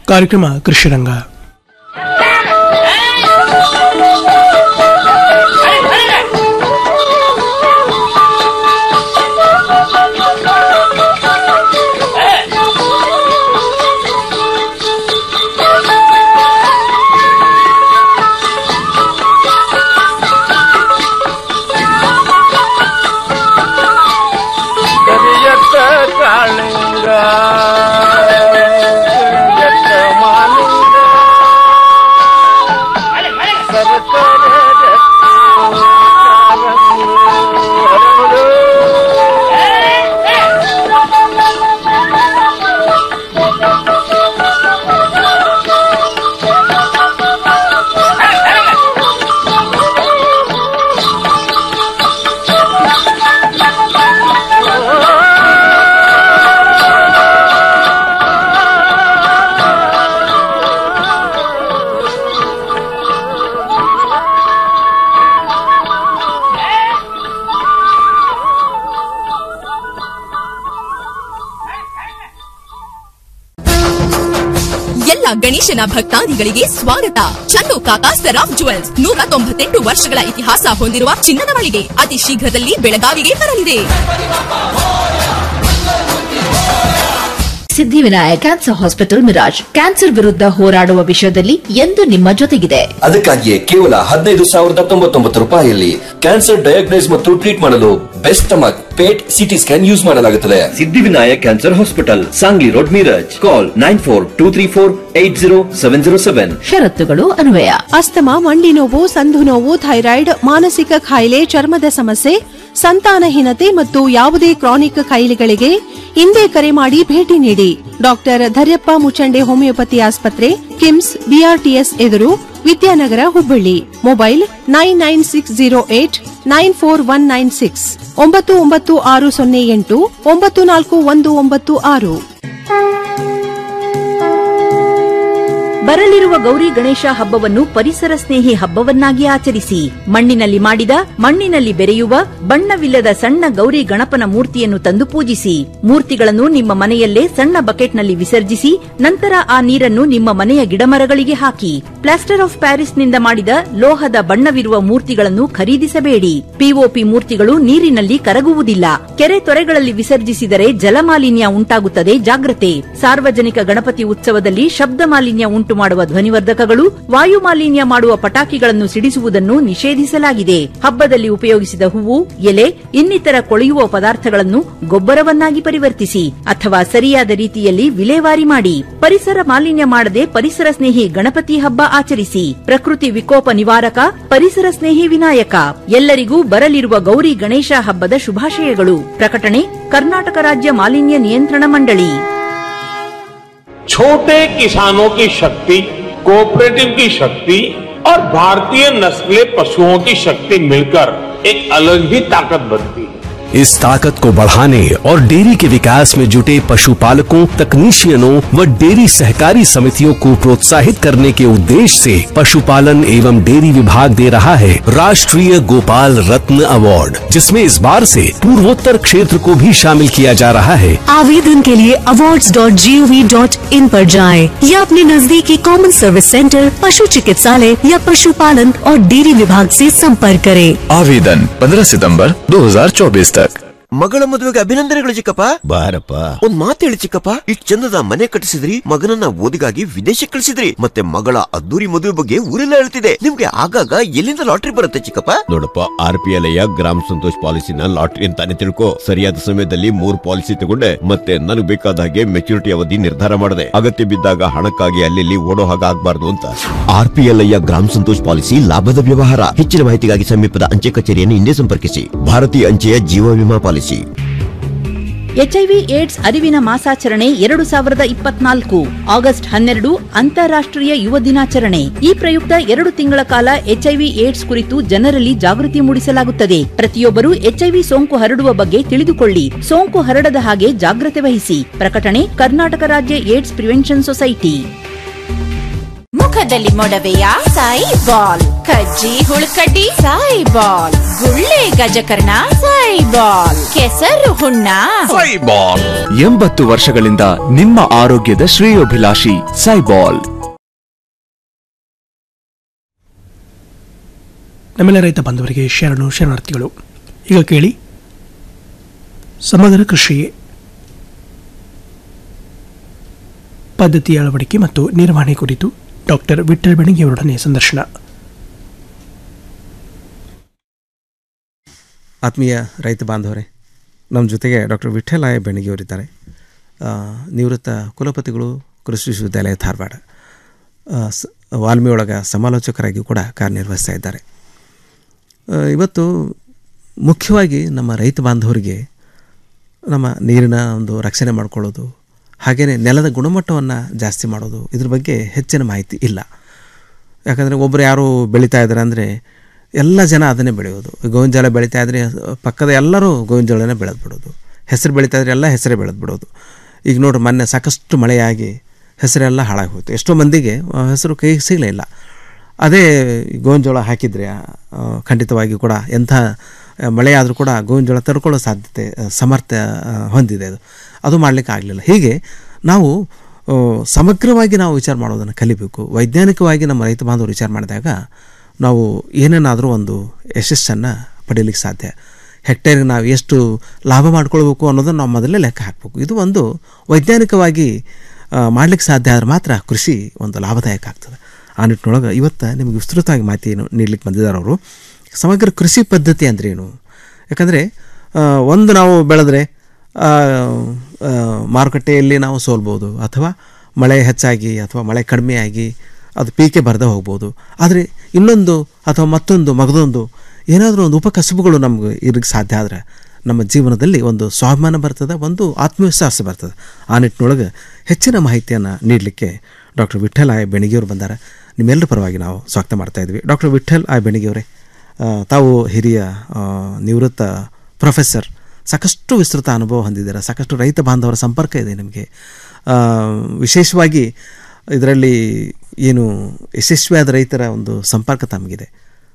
ಕಾರ್ಯಕ್ರಮ ಕೃಷಿರಂಗ ಕರಿಯತ್ತ ಕಾಳಿಂಗ ಕರಿಯತ್ತ ಮಾಲಿಂಗ ಸರಕಾರ ಎಲ್ಲ ಗಣೇಶನ ಭಕ್ತಾದಿಗಳಿಗೆ ಸ್ವಾಗತ ಚಂದು ಕಾಕಾ ಸರಾಫ್ ಜುವೆಲ್ಸ್ ನೂರ ತೊಂಬತ್ತೆಂಟು ವರ್ಷಗಳ ಇತಿಹಾಸ ಹೊಂದಿರುವ ಚಿನ್ನದ ಮಳಿಗೆ ಅತಿ ಶೀಘ್ರದಲ್ಲಿ ಬೆಳಗಾವಿಗೆ ಬರಲಿದೆ Siddhivinayak cancer hospital Miraj cancer ವಿರುದ್ಧ ಹೋರಾಡುವ ವಿಷಯದಲ್ಲಿ ಎಂದು ನಿಮ್ಮ ಜೊತೆಗಿದೆ ಅದಕ್ಕಾಗಿಯೇ ಕೇವಲ ಹದಿನೈದು ಸಾವಿರದ ತೊಂಬತ್ತೊಂಬತ್ತು ರೂಪಾಯಿಯಲ್ಲಿ ಕ್ಯಾನ್ಸರ್ ಡಯಾಗ್ನೈಸ್ ಮತ್ತು ಟ್ರೀಟ್ ಮಾಡಲು best stomach PET CT scan use ಮಾಡಲಾಗುತ್ತದೆ Siddhivinayak cancer hospital Sangli road Miraj call nine four two three four eight zero seven zero seven ಷರತ್ತುಗಳು ಅನ್ವಯ ಅಸ್ತಮ ಮಂಡಿ ನೋವು ಸಂಧು ನೋವು ಥೈರಾಯ್ಡ್ ಮಾನಸಿಕ ಕಾಯಿಲೆ ಚರ್ಮದ ಸಮಸ್ಯೆ ಸಂತಾನಹೀನತೆ ಮತ್ತು ಯಾವುದೇ ಕ್ರಾನಿಕ್ ಕಾಯಿಲೆಗಳಿಗೆ ಹಿಂದೆ ಕರೆ ಮಾಡಿ ಭೇಟಿ ನೀಡಿ ಡಾಕ್ಟರ್ ಧರ್ಯಪ್ಪ ಮುಚಂಡೆ ಹೋಮಿಯೋಪತಿ ಆಸ್ಪತ್ರೆ ಕಿಮ್ಸ್ ಬಿಆರ್ಟಿಎಸ್ ಎದುರು Vidyanagar Hubballi mobile nine nine six zero eight nine four one nine six ಒಂಬತ್ತು ಒಂಬತ್ತು ಆರು ಸೊನ್ನೆ ಎಂಟು ಒಂಬತ್ತು ನಾಲ್ಕು ಒಂದು ಒಂಬತ್ತು ಆರು ಬರಲಿರುವ ಗೌರಿ ಗಣೇಶ ಹಬ್ಬವನ್ನು ಪರಿಸರ ಸ್ನೇಹಿ ಹಬ್ಬವನ್ನಾಗಿ ಆಚರಿಸಿ ಮಣ್ಣಿನಲ್ಲಿ ಮಾಡಿದ ಮಣ್ಣಿನಲ್ಲಿ ಬೆರೆಯುವ ಬಣ್ಣವಿಲ್ಲದ ಸಣ್ಣ ಗೌರಿ ಗಣಪನ ಮೂರ್ತಿಯನ್ನು ತಂದು ಪೂಜಿಸಿ ಮೂರ್ತಿಗಳನ್ನು ನಿಮ್ಮ ಮನೆಯಲ್ಲೇ ಸಣ್ಣ ಬಕೆಟ್ನಲ್ಲಿ ವಿಸರ್ಜಿಸಿ ನಂತರ ಆ ನೀರನ್ನು ನಿಮ್ಮ ಮನೆಯ ಗಿಡಮರಗಳಿಗೆ ಹಾಕಿ ಪ್ಲಾಸ್ಟರ್ ಆಫ್ ಪ್ಯಾರಿಸ್ನಿಂದ ಮಾಡಿದ ಲೋಹದ ಬಣ್ಣವಿರುವ ಮೂರ್ತಿಗಳನ್ನು ಖರೀದಿಸಬೇಡಿ ಪಿಒಪಿ ಮೂರ್ತಿಗಳು ನೀರಿನಲ್ಲಿ ಕರಗುವುದಿಲ್ಲ ಕೆರೆ ತೊರೆಗಳಲ್ಲಿ ವಿಸರ್ಜಿಸಿದರೆ ಜಲಮಾಲಿನ್ಯ ಉಂಟಾಗುತ್ತದೆ ಜಾಗ್ರತೆ ಸಾರ್ವಜನಿಕ ಗಣಪತಿ ಉತ್ಸವದಲ್ಲಿ ಶಬ್ದ ಮಾಲಿನ್ಯ ಉಂಟು ಮಾಡುವ ಧ್ವನಿವರ್ಧಕಗಳು ವಾಯು ಮಾಲಿನ್ಯ ಮಾಡುವ ಪಟಾಕಿಗಳನ್ನು ಸಿಡಿಸುವುದನ್ನು ನಿಷೇಧಿಸಲಾಗಿದೆ ಹಬ್ಬದಲ್ಲಿ ಉಪಯೋಗಿಸಿದ ಹೂವು ಎಲೆ ಇನ್ನಿತರ ಕೊಳೆಯುವ ಪದಾರ್ಥಗಳನ್ನು ಗೊಬ್ಬರವನ್ನಾಗಿ ಪರಿವರ್ತಿಸಿ ಅಥವಾ ಸರಿಯಾದ ರೀತಿಯಲ್ಲಿ ವಿಲೇವಾರಿ ಮಾಡಿ ಪರಿಸರ ಮಾಲಿನ್ಯ ಮಾಡದೆ ಪರಿಸರ ಸ್ನೇಹಿ ಗಣಪತಿ ಹಬ್ಬ ಆಚರಿಸಿ ಪ್ರಕೃತಿ ವಿಕೋಪ ನಿವಾರಕ ಪರಿಸರ ಸ್ನೇಹಿ ವಿನಾಯಕ ಎಲ್ಲರಿಗೂ ಬರಲಿರುವ ಗೌರಿ ಗಣೇಶ ಹಬ್ಬದ ಶುಭಾಶಯಗಳು ಪ್ರಕಟಣೆ ಕರ್ನಾಟಕ ರಾಜ್ಯ ಮಾಲಿನ್ಯ ನಿಯಂತ್ರಣ ಮಂಡಳಿ छोटे किसानों की शक्ति कोऑपरेटिव की शक्ति और भारतीय नस्ले पशुओं की शक्ति मिलकर एक अलग ही ताकत बनती है इस ताकत को बढ़ाने और डेयरी के विकास में जुटे पशुपालकों तकनीशियनों व डेयरी सहकारी समितियों को प्रोत्साहित करने के उद्देश्य से पशुपालन एवं डेयरी विभाग दे रहा है राष्ट्रीय गोपाल रत्न अवार्ड जिसमें इस बार से पूर्वोत्तर क्षेत्र को भी शामिल किया जा रहा है आवेदन के लिए awards dot G O V dot in पर जाएं या अपने नजदीकी कॉमन सर्विस सेंटर पशु चिकित्सालय या पशुपालन और डेयरी विभाग से संपर्क करें आवेदन 15 सितंबर 2024 तक ಮಗಳ ಮದುವೆಗೆ ಅಭಿನಂದನೆಗಳು ಚಿಕ್ಕಪ್ಪ ಬಾರಪ್ಪ ಒಂದ್ ಮಾತು ಹೇಳಿ ಚಿಕ್ಕಪ್ಪ ಇಷ್ಟ್ ಚಂದದ ಮನೆ ಕಟ್ಟಿಸಿದ್ರಿ ಮಗನನ್ನ ಓದಿಗಾಗಿ ವಿದೇಶಕ್ಕೆ ಕಳಿಸಿದ್ರಿ ಮತ್ತೆ ಮಗಳ ಅದ್ದೂರಿ ಮದುವೆ ಬಗ್ಗೆ ಊರೆಲ್ಲ ಹೇಳ್ತಿದೆ ನಿಮ್ಗೆ ಆಗಾಗ ಎಲ್ಲಿಂದ ಲಾಟ್ರಿ ಬರುತ್ತೆ ಚಿಕ್ಕಪ್ಪ ನೋಡಪ್ಪ ಆರ್ ಪಿ ಎಲ್ ಗ್ರಾಮ ಸಂತೋಷ್ ಪಾಲಿಸಿನ ಲಾಟ್ರಿ ಅಂತಾನೆ ತಿಳ್ಕೊ ಸರಿಯಾದ ಸಮಯದಲ್ಲಿ ಮೂರ್ ಪಾಲಿಸಿ ತಗೊಂಡೆ ಮತ್ತೆ ನನಗೆ ಬೇಕಾದ ಹಾಗೆ ಮೆಚುರಿಟಿ ಅವಧಿ ನಿರ್ಧಾರ ಮಾಡಿದೆ ಅಗತ್ಯ ಬಿದ್ದಾಗ ಹಣಕ್ಕಾಗಿ ಅಲ್ಲಿ ಓಡೋ ಹಾಗೆ ಆಗ್ಬಾರ್ದು ಅಂತ ಆರ್ ಪಿ ಎಲ್ ಗ್ರಾಮ ಸಂತೋಷ್ ಪಾಲಿಸಿ ಲಾಭದ ವ್ಯವಹಾರ ಹೆಚ್ಚಿನ ಮಾಹಿತಿಗಾಗಿ ಸಮೀಪದ ಅಂಚೆ ಕಚೇರಿಯನ್ನು ಹಿಂದೆ ಸಂಪರ್ಕಿಸಿ ಭಾರತೀಯ ಅಂಚೆಯ ಜೀವ ವಿಮಾ ಪಾಲಿಸಿ ಎಚ್ಐವಿ ಏಡ್ಸ್ ಅರಿವಿನ ಮಾಸಾಚರಣೆ ಎರಡು ಸಾವಿರದ ಇಪ್ಪತ್ನಾಲ್ಕು ಆಗಸ್ಟ್ ಹನ್ನೆರಡು ಅಂತಾರಾಷ್ಟ್ರೀಯ ಯುವ ದಿನಾಚರಣೆ ಈ ಪ್ರಯುಕ್ತ ಎರಡು ತಿಂಗಳ ಕಾಲ ಎಚ್ಐವಿ ಏಡ್ಸ್ ಕುರಿತು ಜನರಲ್ಲಿ ಜಾಗೃತಿ ಮೂಡಿಸಲಾಗುತ್ತದೆ ಪ್ರತಿಯೊಬ್ಬರು ಎಚ್ಐವಿ ಸೋಂಕು ಹರಡುವ ಬಗ್ಗೆ ತಿಳಿದುಕೊಳ್ಳಿ ಸೋಂಕು ಹರಡದ ಹಾಗೆ ಜಾಗ್ರತೆ ವಹಿಸಿ ಪ್ರಕಟಣೆ ಕರ್ನಾಟಕ ರಾಜ್ಯ ಏಡ್ಸ್ ಪ್ರಿವೆನ್ಷನ್ ಸೊಸೈಟಿ ಮುಖ ಮುಖದಲ್ಲಿ ಮೊಡವೆಯ ಸಾಯಿ ಬಾಲ್ ಕಜ್ಜಿ ಹುಳುಕಡ್ಡಿ ಸಾಯಿ ಬಾಲ್ ಗುಳ್ಳೆ ಗಜಕರ್ಣ ಸಾಯಿ ಬಾಲ್ ಕೆಸರು ಹುಣ್ಣ ಎಂಬತ್ತು ವರ್ಷಗಳಿಂದ ನಿಮ್ಮ ಆರೋಗ್ಯದ ಶ್ರೇಯೋಭಿಲಾಷಿ ಸೈಬಾಲ್ ನಮ್ಮೆಲ್ಲ ರೈತ ಬಾಂಧವರಿಗೆ ಶರಣು ಶರಣಾರ್ಥಿಗಳು ಈಗ ಕೇಳಿ ಸಮಗ್ರ ಕೃಷಿ ಪದ್ಧತಿಯ ಅಳವಡಿಕೆ ಮತ್ತು ನಿರ್ವಹಣೆ ಕುರಿತು ಡಾಕ್ಟರ್ ವಿಠಲ್ ಬೆಣಗಿಯವರೊಡನೆ ಸಂದರ್ಶನ ಆತ್ಮೀಯ ರೈತ ಬಾಂಧವರೇ ನಮ್ಮ ಜೊತೆಗೆ ಡಾಕ್ಟರ್ ವಿಠಲಾಯ ಬೆಣಗಿಯವರಿದ್ದಾರೆ ಆ, ನಿವೃತ್ತ ಕುಲಪತಿಗಳು ಕೃಷಿ ವಿಶ್ವವಿದ್ಯಾಲಯ ಧಾರವಾಡ ಆ, ಸ- ವಾಲ್ಮಿ ಸಮಾಲೋಚಕರಾಗಿ ಕೂಡ ಕಾರ್ಯನಿರ್ವಹಿಸ್ತಾ ಇದ್ದಾರೆ ಆ, ಇವತ್ತು ಮುಖ್ಯವಾಗಿ ನಮ್ಮ ರೈತ ಬಾಂಧವರಿಗೆ ನಮ್ಮ ನೀರಿನ ಒಂದು ರಕ್ಷಣೆ ಮಾಡ್ಕೊಳ್ಳೋದು ಹಾಗೆಯೇ ನೆಲದ ಗುಣಮಟ್ಟವನ್ನು ಜಾಸ್ತಿ ಮಾಡೋದು ಇದ್ರ ಬಗ್ಗೆ ಹೆಚ್ಚಿನ ಮಾಹಿತಿ ಇಲ್ಲ ಯಾಕಂದರೆ ಒಬ್ಬರು ಯಾರು ಬೆಳೀತಾ ಇದ್ದಾರೆ ಅಂದರೆ ಎಲ್ಲ ಜನ ಅದನ್ನೇ ಬೆಳೆಯೋದು ಗೋವಿನ ಜೋಳ ಬೆಳೀತಾ ಇದ್ರೆ ಪಕ್ಕದ ಎಲ್ಲರೂ ಗೋವಿನ ಜೋಳನೇ ಬೆಳೆದು ಬಿಡೋದು ಹೆಸರು ಬೆಳೀತಾ ಇದ್ರೆ ಎಲ್ಲ ಹೆಸರೇ ಬೆಳೆದು ಬಿಡೋದು ಈಗ ನೋಡ್ರಿ ಮೊನ್ನೆ ಸಾಕಷ್ಟು ಮಳೆಯಾಗಿ ಹೆಸರೆಲ್ಲ ಹಾಳಾಗಿ ಹೋಯ್ತು ಎಷ್ಟೋ ಮಂದಿಗೆ ಆ, ಹೆಸರು ಕೈಗೆ ಸಿಗಲೇ ಇಲ್ಲ ಅದೇ ಗೋವಿನ ಜೋಳ ಹಾಕಿದರೆ ಆ, ಖಂಡಿತವಾಗಿ ಕೂಡ ಎಂಥ ಆ, ಮಳೆ ಆದರೂ ಕೂಡ ಗೋವಿನ ಜೋಳ ತಡ್ಕೊಳ್ಳೋ ಸಾಧ್ಯತೆ ಆ, ಸಮರ್ಥ ಆ, ಹೊಂದಿದೆ ಅದು ಅದು ಮಾಡಲಿಕ್ಕೆ ಆಗಲಿಲ್ಲ ಹೀಗೆ ನಾವು ಆ, ಸಮಗ್ರವಾಗಿ ನಾವು ವಿಚಾರ ಮಾಡೋದನ್ನು ಕಲಿಬೇಕು ವೈಜ್ಞಾನಿಕವಾಗಿ ನಮ್ಮ ರೈತ ಬಾಂಧವರು ವಿಚಾರ ಮಾಡಿದಾಗ ನಾವು ಏನೇನಾದರೂ ಒಂದು ಯಶಸ್ಸನ್ನು ಪಡೀಲಿಕ್ಕೆ ಸಾಧ್ಯ ಹೆಕ್ಟೇರ್ಗೆ ನಾವು ಎಷ್ಟು ಲಾಭ ಮಾಡ್ಕೊಳ್ಬೇಕು ಅನ್ನೋದನ್ನು ನಾವು ಮೊದಲೇ ಲೆಕ್ಕ ಹಾಕಬೇಕು ಇದು ಒಂದು ವೈಜ್ಞಾನಿಕವಾಗಿ ಮಾಡಲಿಕ್ಕೆ ಸಾಧ್ಯ ಆದರೆ ಮಾತ್ರ ಕೃಷಿ ಒಂದು ಲಾಭದಾಯಕ ಆಗ್ತದೆ ಆ ನಿಟ್ಟಿನೊಳಗೆ ಇವತ್ತು ನಿಮಗೆ ವಿಸ್ತೃತವಾಗಿ ಮಾಹಿತಿ ನೀಡ್ಲಿಕ್ಕೆ ಬಂದಿದ್ದಾರೆ ಅವರು ಸಮಗ್ರ ಕೃಷಿ ಪದ್ಧತಿ ಅಂದ್ರೇನು ಯಾಕಂದರೆ ಒಂದು ನಾವು ಬೆಳೆದ್ರೆ ಆ, ಆ, ಮಾರುಕಟ್ಟೆಯಲ್ಲಿ ನಾವು ಸೋಲ್ಬೋದು ಅಥವಾ ಮಳೆ ಹೆಚ್ಚಾಗಿ ಅಥವಾ ಮಳೆ ಕಡಿಮೆಯಾಗಿ ಅದು ಪೀಕೆ ಬರದೇ ಹೋಗ್ಬೋದು ಆದರೆ ಇನ್ನೊಂದು ಅಥವಾ ಮತ್ತೊಂದು ಮಗದೊಂದು ಏನಾದರೂ ಒಂದು ಉಪಕಸಬುಗಳು ನಮ್ಗೆ ಇರಕ್ಕೆ ಸಾಧ್ಯ ಆದರೆ ನಮ್ಮ ಜೀವನದಲ್ಲಿ ಒಂದು ಸ್ವಾಭಿಮಾನ ಬರ್ತದೆ ಒಂದು ಆತ್ಮವಿಶ್ವಾಸ ಬರ್ತದೆ ಆ ನಿಟ್ಟಿನೊಳಗೆ ಹೆಚ್ಚಿನ ಮಾಹಿತಿಯನ್ನು ನೀಡಲಿಕ್ಕೆ ಡಾಕ್ಟರ್ ವಿಠಲ್ ಆಯ್ ಬೆಣಿಗೆಯವರು ಬಂದ್ದಾರೆ ನಿಮ್ಮೆಲ್ಲರ ಪರವಾಗಿ ನಾವು ಸ್ವಾಗತ ಮಾಡ್ತಾ ಇದ್ವಿ ಡಾಕ್ಟರ್ ವಿಠಲ್ ಆಯ್ ಬೆಣಿಗೆಯವರೇ ಆ, ತಾವು ಹಿರಿಯ ಆ, ನಿವೃತ್ತ ಪ್ರೊಫೆಸರ್ ಸಾಕಷ್ಟು ವಿಸ್ತೃತ ಅನುಭವ ಹೊಂದಿದ್ದೀರ ಸಾಕಷ್ಟು ರೈತ ಬಾಂಧವರ ಸಂಪರ್ಕ ಇದೆ ನಿಮಗೆ ಆ, ವಿಶೇಷವಾಗಿ ಇದರಲ್ಲಿ ಏನು ಯಶಸ್ವಿಯಾದ ರೈತರ ಒಂದು ಸಂಪರ್ಕ ತಮಗಿದೆ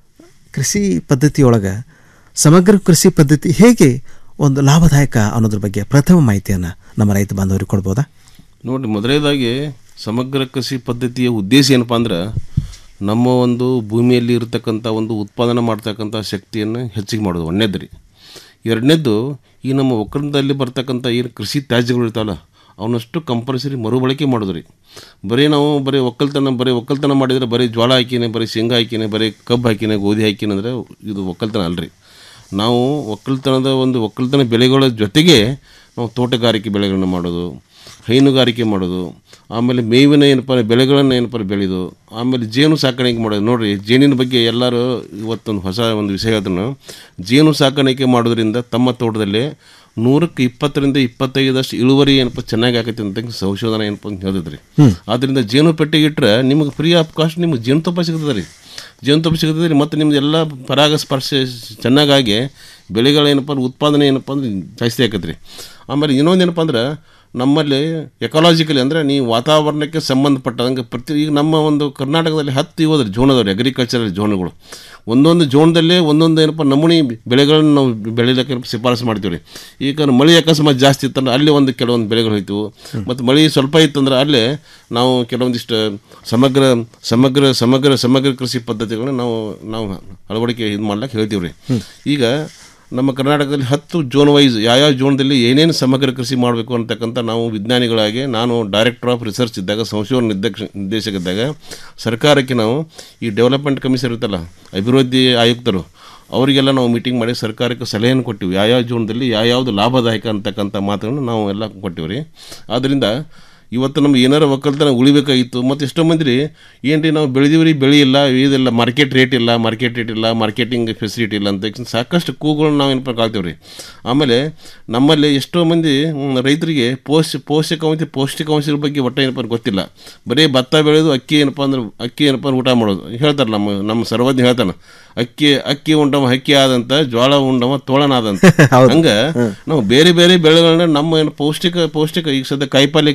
ಕೃಷಿ ಪದ್ಧತಿಯೊಳಗೆ ಸಮಗ್ರ ಕೃಷಿ ಪದ್ಧತಿ ಹೇಗೆ ಒಂದು ಲಾಭದಾಯಕ ಅನ್ನೋದ್ರ ಬಗ್ಗೆ ಪ್ರಥಮ ಮಾಹಿತಿಯನ್ನು ನಮ್ಮ ರೈತ ಬಾಂಧವರಿಗೆ ಕೊಡ್ಬೋದಾ ನೋಡಿ ಮೊದಲನೇದಾಗಿ ಸಮಗ್ರ ಕೃಷಿ ಪದ್ಧತಿಯ ಉದ್ದೇಶ ಏನಪ್ಪ ಅಂದ್ರೆ ನಮ್ಮ ಒಂದು ಭೂಮಿಯಲ್ಲಿ ಇರತಕ್ಕಂಥ ಒಂದು ಉತ್ಪಾದನೆ ಮಾಡ್ತಕ್ಕಂಥ ಶಕ್ತಿಯನ್ನು ಹೆಚ್ಚಿಗೆ ಮಾಡೋದು ಒಂದನೇದು ರೀ ಎರಡನೇದ್ದು ಈ ನಮ್ಮ ಒಕ್ಕಲಿನಲ್ಲಿ ಬರ್ತಕ್ಕಂಥ ಏನು ಕೃಷಿ ತ್ಯಾಜ್ಯಗಳು ಇರ್ತಾವಲ್ಲ ಅವನಷ್ಟು ಕಂಪಲ್ಸರಿ ಮರುಬಳಕೆ ಮಾಡೋದು ರೀ ಬರೀ ನಾವು ಬರೀ ಒಕ್ಕಲ್ತನ ಬರೀ ಒಕ್ಕಲ್ತನ ಮಾಡಿದರೆ ಬರೀ ಜೋಳ ಹಾಕಿನೇ ಬರೀ ಶೇಂಗಾ ಹಾಕಿನೇ ಬರೀ ಕಬ್ಬು ಹಾಕಿನೇ ಗೋಧಿ ಹಾಕಿನೇ ಅಂದರೆ ಇದು ಒಕ್ಕಲ್ತನ ಅಲ್ರಿ ನಾವು ಒಕ್ಕಲ್ತನದ ಒಂದು ಒಕ್ಕಲ್ತನ ಬೆಳೆಗಳ ಜೊತೆಗೆ ನಾವು ತೋಟಗಾರಿಕೆ ಬೆಳೆಗಳನ್ನ ಮಾಡೋದು ಹೈನುಗಾರಿಕೆ ಮಾಡೋದು ಆಮೇಲೆ ಮೇವಿನ ಏನಪ್ಪ ಬೆಳೆಗಳನ್ನು ಏನಪ್ಪ ಬೆಳೆಯೋದು ಆಮೇಲೆ ಜೇನು ಸಾಕಾಣಿಕೆ ಮಾಡೋದು ನೋಡಿರಿ ಜೇನಿನ ಬಗ್ಗೆ ಎಲ್ಲರೂ ಇವತ್ತೊಂದು ಹೊಸ ಒಂದು ವಿಷಯ ಅದನ್ನು ಜೇನು ಸಾಕಾಣಿಕೆ ಮಾಡೋದ್ರಿಂದ ತಮ್ಮ ತೋಟದಲ್ಲಿ ನೂರಕ್ಕೆ ಇಪ್ಪತ್ತರಿಂದ ಇಪ್ಪತ್ತೈದಷ್ಟು ಇಳುವರಿ ಏನಪ್ಪ ಚೆನ್ನಾಗಿ ಆಗೈತೆ ಅಂತ ಸಂಶೋಧನೆ ಏನಪ್ಪ ಅಂತ ಹೇಳಿದ್ರಿ ಹ್ಮ್. ಆದ್ದರಿಂದ ಜೇನು ಪೆಟ್ಟಿಗೆ ಇಟ್ಟರೆ ನಿಮಗೆ ಫ್ರೀ ಆಫ್ ಕಾಸ್ಟ್ ನಿಮ್ಗೆ ಜೇನುತುಪ್ಪ ಸಿಗ್ತದೆ ರೀ ಜೇನುತುಪ್ಪ ಸಿಗ್ತದೆ ರೀ ಮತ್ತು ನಿಮ್ದು ಎಲ್ಲ ಪರಾಗಸ್ಪರ್ಶ ಚೆನ್ನಾಗಾಗಿ ಬೆಳೆಗಳೇನಪ್ಪ ಅಂದ್ರೆ ಉತ್ಪಾದನೆ ಏನಪ್ಪ ಅಂದ್ರೆ ಜಾಸ್ತಿ ಆಕೈತೆ ರೀ ಆಮೇಲೆ ಇನ್ನೊಂದು ಏನಪ್ಪ ಅಂದ್ರೆ ನಮ್ಮಲ್ಲಿ ಎಕಾಲಜಿಕಲಿ ಅಂದರೆ ನೀವು ವಾತಾವರಣಕ್ಕೆ ಸಂಬಂಧಪಟ್ಟಂಗೆ ಪ್ರತಿ ಈಗ ನಮ್ಮ ಒಂದು ಕರ್ನಾಟಕದಲ್ಲಿ ಹತ್ತು ಹೋದ್ರೆ ಜೋನ್ ಅದಾವ್ರಿ ಅಗ್ರಿಕಲ್ಚರಲ್ ಜೋನ್ಗಳು ಒಂದೊಂದು ಜೋನದಲ್ಲೇ ಒಂದೊಂದು ಏನಪ್ಪ ನಮೂನಿ ಬೆಳೆಗಳನ್ನು ನಾವು ಬೆಳಿಲಿಕ್ಕೆ ಏನಪ್ಪ ಶಿಫಾರಸು ಮಾಡ್ತೀವಿ ರೀ ಈಗ ಮಳೆ ಅಕಸ್ಮಾತ್ ಜಾಸ್ತಿ ಇತ್ತಂದ್ರೆ ಅಲ್ಲಿ ಒಂದು ಕೆಲವೊಂದು ಬೆಳೆಗಳು ಹೋಯ್ತು ಮತ್ತು ಮಳೆ ಸ್ವಲ್ಪ ಇತ್ತಂದ್ರೆ ಅಲ್ಲೇ ನಾವು ಕೆಲವೊಂದಿಷ್ಟು ಸಮಗ್ರ ಸಮಗ್ರ ಸಮಗ್ರ ಸಮಗ್ರ ಕೃಷಿ ಪದ್ಧತಿಗಳನ್ನ ನಾವು ನಾವು ಅಳವಡಿಕೆ ಇದು ಮಾಡ್ಲಿಕ್ಕೆ ಹೇಳ್ತೀವಿ ರೀ ಈಗ ನಮ್ಮ ಕರ್ನಾಟಕದಲ್ಲಿ ಹತ್ತು ಜೋನ್ ವೈಸ್ ಯಾವ್ಯಾವ ಜೋನ್ದಲ್ಲಿ ಏನೇನು ಸಮಗ್ರ ಕೃಷಿ ಮಾಡಬೇಕು ಅಂತಕ್ಕಂಥ ನಾವು ವಿಜ್ಞಾನಿಗಳಾಗಿ ನಾನು ಡೈರೆಕ್ಟರ್ ಆಫ್ ರಿಸರ್ಚ್ ಇದ್ದಾಗ ಸಂಶೋಧನಾ ನಿರ್ದೇಶ ನಿರ್ದೇಶಕ ಇದ್ದಾಗ ಸರ್ಕಾರಕ್ಕೆ ನಾವು ಈ ಡೆವಲಪ್ಮೆಂಟ್ ಕಮಿಷನ್ ಇರುತ್ತಲ್ಲ ಅಭಿವೃದ್ಧಿ ಆಯುಕ್ತರು ಅವರಿಗೆಲ್ಲ ನಾವು ಮೀಟಿಂಗ್ ಮಾಡಿ ಸರ್ಕಾರಕ್ಕೆ ಸಲಹೆಯನ್ನು ಕೊಟ್ಟಿವಿ ಯಾವ್ಯಾವ ಜೋನದಲ್ಲಿ ಯಾವ್ಯಾವುದು ಲಾಭದಾಯಕ ಅಂತಕ್ಕಂಥ ಮಾತುಗಳನ್ನು ನಾವು ಎಲ್ಲ ಕೊಟ್ಟಿವಿ ರೀ ಆದ್ದರಿಂದ ಇವತ್ತು ನಮ್ಗೆ ಏನಾರ ಒಕ್ಕಲ್ತನ ಉಳಿಬೇಕಾಗಿತ್ತು ಮತ್ತು ಎಷ್ಟೋ ಮಂದಿ ರೀ ಏನು ರೀ ನಾವು ಬೆಳೆದೀವಿ ರೀ ಬೆಳೆ ಇಲ್ಲ ಇದಿಲ್ಲ ಮಾರ್ಕೆಟ್ ರೇಟ್ ಇಲ್ಲ ಮಾರ್ಕೆಟ್ ರೇಟ್ ಇಲ್ಲ ಮಾರ್ಕೆಟಿಂಗ್ ಫೆಸಿಲಿಟಿ ಇಲ್ಲ ಅಂತ ತಕ್ಷಣ ಸಾಕಷ್ಟು ಕೂಗುಗಳನ್ನ ನಾವು ಏನಪ್ಪ ಕಾಳ್ತೀವಿ ರೀ ಆಮೇಲೆ ನಮ್ಮಲ್ಲಿ ಎಷ್ಟೋ ಮಂದಿ ಮ್, ರೈತರಿಗೆ ಪೋಷ ಪೋಷಕಾಂಶ ಪೌಷ್ಟಿಕಾಂಶದ ಬಗ್ಗೆ ಒಟ್ಟು ಏನಪ್ಪ ಅಂದ್ರೆ ಗೊತ್ತಿಲ್ಲ ಬರೀ ಭತ್ತ ಬೆಳೆದು ಅಕ್ಕಿ ಏನಪ್ಪ ಅಂದ್ರೆ ಅಕ್ಕಿ ಏನಪ್ಪ ಅಂದ್ರೆ ಊಟ ಮಾಡೋದು ಹೇಳ್ತಾರೆ ನಮ್ಮ ನಮ್ಮ ಸರ್ವಜ್ಞ ಹೇಳ್ತಾನೆ ಅಕ್ಕಿ ಅಕ್ಕಿ ಉಂಡವ ಹಕ್ಕಿ ಆದಂತ ಜ್ವಾಳ ಉಂಡವ ತೋಳನಾದಂತ ಹೌದು. ಹಂಗ ನಾವು ಬೇರೆ ಬೇರೆ ಬೆಳೆಗಳನ್ನ ನಮ್ಮ ಏನು ಪೌಷ್ಟಿಕ ಪೌಷ್ಟಿಕ ಈಗ ಸದ್ಯ ಕಾಯಿಪಲ್ಲೆ ಕಾಯಿ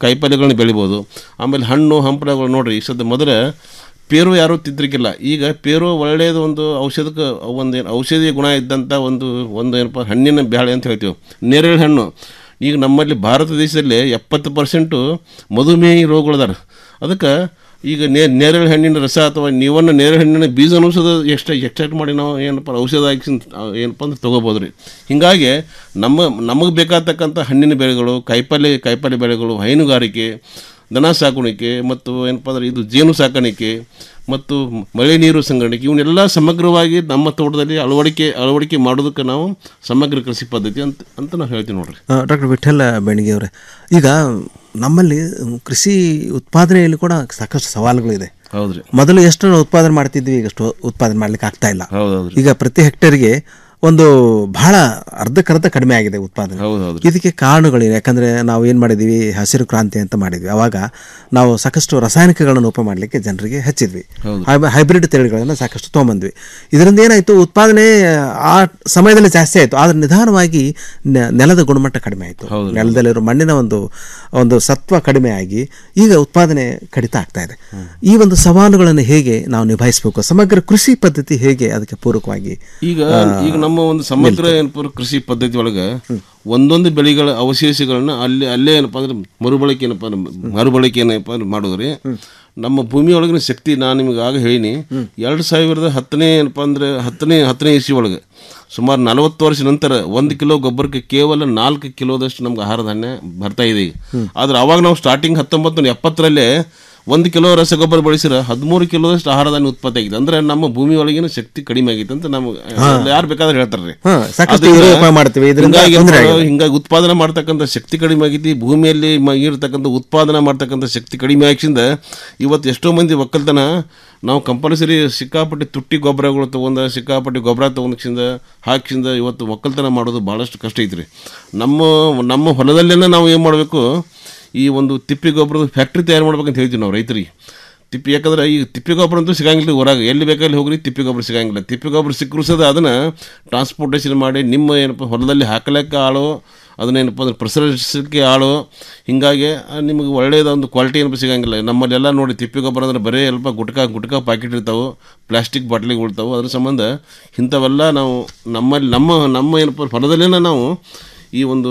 ಕಾಯಿಪಲ್ಯಗಳನ್ನ ಬೆಳಿಬೋದು ಆಮೇಲೆ ಹಣ್ಣು ಹಂಪಲಗಳು ನೋಡ್ರಿ ಈ ಸದ್ಯ ಮೊದಲ ಪೇರು ಯಾರೂ ತಿದ್ರಿಕಿಲ್ಲ ಈಗ ಪೇರು ಒಳ್ಳೆಯದು ಒಂದು ಔಷಧಕ್ಕೆ ಒಂದು ಔಷಧಿ ಗುಣ ಇದ್ದಂಥ ಒಂದು ಒಂದು ಏನಪ್ಪ ಹಣ್ಣಿನ ಬ್ಯಾಳೆ ಅಂತ ಹೇಳ್ತೀವಿ ನೇರಳೆ ಹಣ್ಣು ಈಗ ನಮ್ಮಲ್ಲಿ ಭಾರತ ದೇಶದಲ್ಲಿ ಎಪ್ಪತ್ತು ಪರ್ಸೆಂಟು ಮಧುಮೇಹಿ ರೋಗಗಳದಾರ ಅದಕ್ಕೆ ಈಗ ನೇ ನೇರಳೆ ಹಣ್ಣಿನ ರಸ ಅಥವಾ ನೀವನ್ನ ನೇರಳೆ ಹಣ್ಣಿನ ಬೀಜನೂ ಸಹ ಎಷ್ಟು ಎಕ್ಸ್ಟ್ರಾಕ್ಟ್ ಮಾಡಿ ನಾವು ಏನಪ್ಪ ಔಷಧ ಹಾಕಿ ಏನಪ್ಪ ಅಂದ್ರೆ ತೊಗೋಬೋದು ರೀ ಹೀಗಾಗಿ ನಮ್ಮ ನಮಗೆ ಬೇಕಾಗ್ತಕ್ಕಂಥ ಹಣ್ಣಿನ ಬೆಳೆಗಳು ಕಾಯಿಪಲ್ಯ ಕಾಯಿಪಲ್ಯ ಬೆಳೆಗಳು ಹೈನುಗಾರಿಕೆ ದನ ಸಾಕಾಣಿಕೆ ಮತ್ತು ಏನಪ್ಪ ಅಂದ್ರೆ ಇದು ಜೇನು ಸಾಕಾಣಿಕೆ ಮತ್ತು ಮಳೆ ನೀರು ಸಂಗ್ರಹಣೆ ಇವನ್ನೆಲ್ಲ ಸಮಗ್ರವಾಗಿ ನಮ್ಮ ತೋಟದಲ್ಲಿ ಅಳವಡಿಕೆ ಅಳವಡಿಕೆ ಮಾಡೋದಕ್ಕೆ ನಾವು ಸಮಗ್ರ ಕೃಷಿ ಪದ್ಧತಿ ಅಂತ ಅಂತ ನಾವು ಹೇಳ್ತೀವಿ ನೋಡ್ರಿ ಡಾಕ್ಟರ್ ವಿಠಲ್ ಬೆಣಗಿ ಅವರೇ ಈಗ ನಮ್ಮಲ್ಲಿ ಕೃಷಿ ಉತ್ಪಾದನೆಯಲ್ಲಿ ಕೂಡ ಸಾಕಷ್ಟು ಸವಾಲುಗಳಿದೆ ಹೌದ್ರಿ ಮೊದಲು ಎಷ್ಟು ನಾವು ಉತ್ಪಾದನೆ ಮಾಡ್ತಿದ್ವಿ ಈಗ ಅಷ್ಟು ಉತ್ಪಾದನೆ ಮಾಡ್ಲಿಕ್ಕೆ ಆಗ್ತಾ ಇಲ್ಲ ಹೌದೌದ್ರಿ ಈಗ ಪ್ರತಿ ಹೆಕ್ಟೇರ್ಗೆ ಒಂದು ಬಹಳ ಅರ್ಧಕ್ಕರ್ಧ ಕಡಿಮೆ ಆಗಿದೆ ಉತ್ಪಾದನೆ ಹೌದೌದ್ರಿ ಇದಕ್ಕೆ ಕಾರಣಗಳೇನು ಯಾಕಂದ್ರೆ ನಾವು ಏನು ಮಾಡಿದ್ವಿ ಹಸಿರು ಕ್ರಾಂತಿ ಅಂತ ಮಾಡಿದ್ವಿ ಅವಾಗ ನಾವು ಸಾಕಷ್ಟು ರಾಸಾಯನಿಕಗಳನ್ನು ಉಪ ಮಾಡಲಿಕ್ಕೆ ಜನರಿಗೆ ಹಚ್ಚಿದ್ವಿ ಹೌದು. ಹೈ- ಹೈಬ್ರಿಡ್ ತಳಿಗಳನ್ನು ಸಾಕಷ್ಟು ತೊಗೊಂಬಂದ್ವಿ ಇದರಿಂದ ಏನಾಯಿತು ಉತ್ಪಾದನೆ ಆ ಸಮಯದಲ್ಲಿ ಜಾಸ್ತಿ ಆಯಿತು ಆದರೆ ನಿಧಾನವಾಗಿ ನೆ- ನೆಲದ ಗುಣಮಟ್ಟ ಕಡಿಮೆ ಆಯಿತು ನೆಲದಲ್ಲಿರೋ ಮಣ್ಣಿನ ಒಂದು ಒಂದು ಸತ್ವ ಕಡಿಮೆ ಆಗಿ ಈಗ ಉತ್ಪಾದನೆ ಕಡಿತ ಆಗ್ತಾ ಇದೆ ಈ ಒಂದು ಸವಾಲುಗಳನ್ನು ಹೇಗೆ ನಾವು ನಿಭಾಯಿಸಬೇಕು ಸಮಗ್ರ ಕೃಷಿ ಪದ್ಧತಿ ಹೇಗೆ ಅದಕ್ಕೆ ಪೂರಕವಾಗಿ ಈಗ ಆ, ಈಗ ನಮ್ಮ ಒಂದು ಸಮಗ್ರ ಏನಪ್ಪ ಕೃಷಿ ಪದ್ಧತಿ ಒಳಗೆ ಒಂದೊಂದು ಬೆಳೆಗಳ ಅವಶೇಷಗಳನ್ನ ಅಲ್ಲಿ ಅಲ್ಲೇ ಏನಪ್ಪ ಅಂದ್ರೆ ಮರುಬಳಕೆ ಏನಪ್ಪ ಅಂದ್ರೆ ಮರುಬಳಕೆ ಏನಪ್ಪ ಅಂದ್ರೆ ಮಾಡೋದ್ರಿ ನಮ್ಮ ಭೂಮಿ ಒಳಗಿನ ಶಕ್ತಿ ನಾನು ನಿಮಗೆ ಆಗ ಹೇಳೀನಿ ಎರಡು ಸಾವಿರದ ಹತ್ತನೇ ಏನಪ್ಪ ಅಂದ್ರೆ ಹತ್ತನೇ ಹತ್ತನೇ ಇಸ್ವಿ ಒಳಗೆ ಸುಮಾರು ನಲವತ್ತು ವರ್ಷ ನಂತರ ಒಂದು ಕಿಲೋ ಗೊಬ್ಬರಕ್ಕೆ ಕೇವಲ ನಾಲ್ಕು ಕಿಲೋದಷ್ಟು ನಮ್ಗೆ ಆಹಾರ ಧಾನ್ಯ ಬರ್ತಾ ಇದೆ ಈಗ ಆದ್ರೆ ಅವಾಗ ನಾವು ಸ್ಟಾರ್ಟಿಂಗ್ ಹತ್ತೊಂಬತ್ತು ನೂರ ಎಪ್ಪತ್ತರಲ್ಲೇ ಒಂದು ಕಿಲೋ ರಸಗೊಬ್ಬರ ಬಳಸಿರ ಹದಿಮೂರು ಕಿಲೋದಷ್ಟು ಆಹಾರ ಧಾನ್ಯ ಉತ್ಪತ್ತಿ ಆಗಿದೆ ಅಂದ್ರೆ ನಮ್ಮ ಭೂಮಿ ಒಳಗಿನ ಶಕ್ತಿ ಕಡಿಮೆ ಆಗಿತ್ತು ಅಂತ ನಮ್ಗೆ ಯಾರು ಬೇಕಾದ್ರೆ ಹೇಳ್ತಾರೆ ಹಾ, ಸಾಕಷ್ಟು ಯೂರಿಯಾ ಉಪಯೋಗ ಮಾಡ್ತೀವಿ, ಇದರಿಂದ ಹಿಂಗಾಗಿ ತೊಂದ್ರೆ ಏನಪ್ಪ, ಆಗಿದೆ. ಹಿಂಗಾಗಿ ಉತ್ಪಾದನೆ ಮಾಡ್ತಕ್ಕಂಥ ಶಕ್ತಿ ಕಡಿಮೆ ಆಗೈತಿ ಭೂಮಿಯಲ್ಲಿ ಮ- ಇರ್ತಕ್ಕಂಥ ಉತ್ಪಾದನೆ ಮಾಡ್ತಕ್ಕಂಥ ಶಕ್ತಿ ಕಡಿಮೆ ಆಗಿಸಿಂದ ಇವತ್ತು ಎಷ್ಟೋ ಮಂದಿ ಒಕ್ಕಲ್ತನ ನಾವು ಕಂಪಲ್ಸರಿ ಸಿಕ್ಕಾಪಟ್ಟೆ ತುಟ್ಟಿ ಗೊಬ್ಬರಗಳು ತೊಗೊಂಡ ಸಿಕ್ಕಾಪಟ್ಟೆ ಗೊಬ್ಬರ ತೊಗೊಂಡಿಂದ ಹಾಕಿಸಿಂದ ಇವತ್ತು ಒಕ್ಕಲ್ತನ ಮಾಡೋದು ಭಾಳಷ್ಟು ಕಷ್ಟ ಐತ್ರಿ ನಮ್ಮ ನಮ್ಮ ಹೊಲದಲ್ಲೇನೆ ನಾವು ಏನು ಮಾಡಬೇಕು ಈ ಒಂದು ತಿಪ್ಪಿ ಗೊಬ್ಬರದ ಫ್ಯಾಕ್ಟ್ರಿ ತಯಾರು ಮಾಡ್ಬೇಕಂತ ಹೇಳ್ತೀವಿ ನಾವು ರೈತರಿಗೆ ತಿಪ್ಪಿ ಯಾಕಂದ್ರೆ ಈ ತಿಪ್ಪಿ ಗೊಬ್ಬರ ಅಂತೂ ಸಿಗಂಗಿಲ್ಲ ಹೊರಗೆ ಎಲ್ಲಿ ಬೇಕಲ್ಲಿ ಹೋಗ್ರಿ ತಿಪ್ಪಿ ಗೊಬ್ಬರ ಸಿಗಂಗಿಲ್ಲ ತಿಪ್ಪಿ ಗೊಬ್ಬರ ಸಿಕ್ಕರು ಸದ ಅದನ್ನು ಟ್ರಾನ್ಸ್ಪೋರ್ಟೇಷನ್ ಮಾಡಿ ನಿಮ್ಮ ಏನಪ್ಪ ಹೊಲದಲ್ಲಿ ಹಾಕಲಿಕ್ಕೆ ಆಳು ಅದನ್ನೇನಪ್ಪ ಅಂದ್ರೆ ಪ್ರಸರಿಸಲಿಕ್ಕೆ ಆಳು ಹೀಗಾಗಿ ಆ, ನಿಮಗೆ ಒಳ್ಳೆಯದ ಒಂದು ಕ್ವಾಲಿಟಿ ಏನಪ್ಪ ಸಿಗಂಗಿಲ್ಲ ನಮ್ಮಲ್ಲೆಲ್ಲ ನೋಡಿ ತಿಪ್ಪಿ ಗೊಬ್ಬರ ಅಂದ್ರೆ ಬರೀ ಸ್ವಲ್ಪ ಗುಟ್ಕಾ ಗುಟ್ಕಾ ಪ್ಯಾಕೆಟ್ ಇರ್ತಾವೆ ಪ್ಲಾಸ್ಟಿಕ್ ಬಾಟ್ಲಿಗೆ ಉಳ್ತಾವೆ ಅದ್ರ ಸಂಬಂಧ ಇಂಥವೆಲ್ಲ ನಾವು ನಮ್ಮಲ್ಲಿ ನಮ್ಮ ನಮ್ಮ ಏನಪ್ಪ ಹೊಲದಲ್ಲೇ ನಾವು ಈ ಒಂದು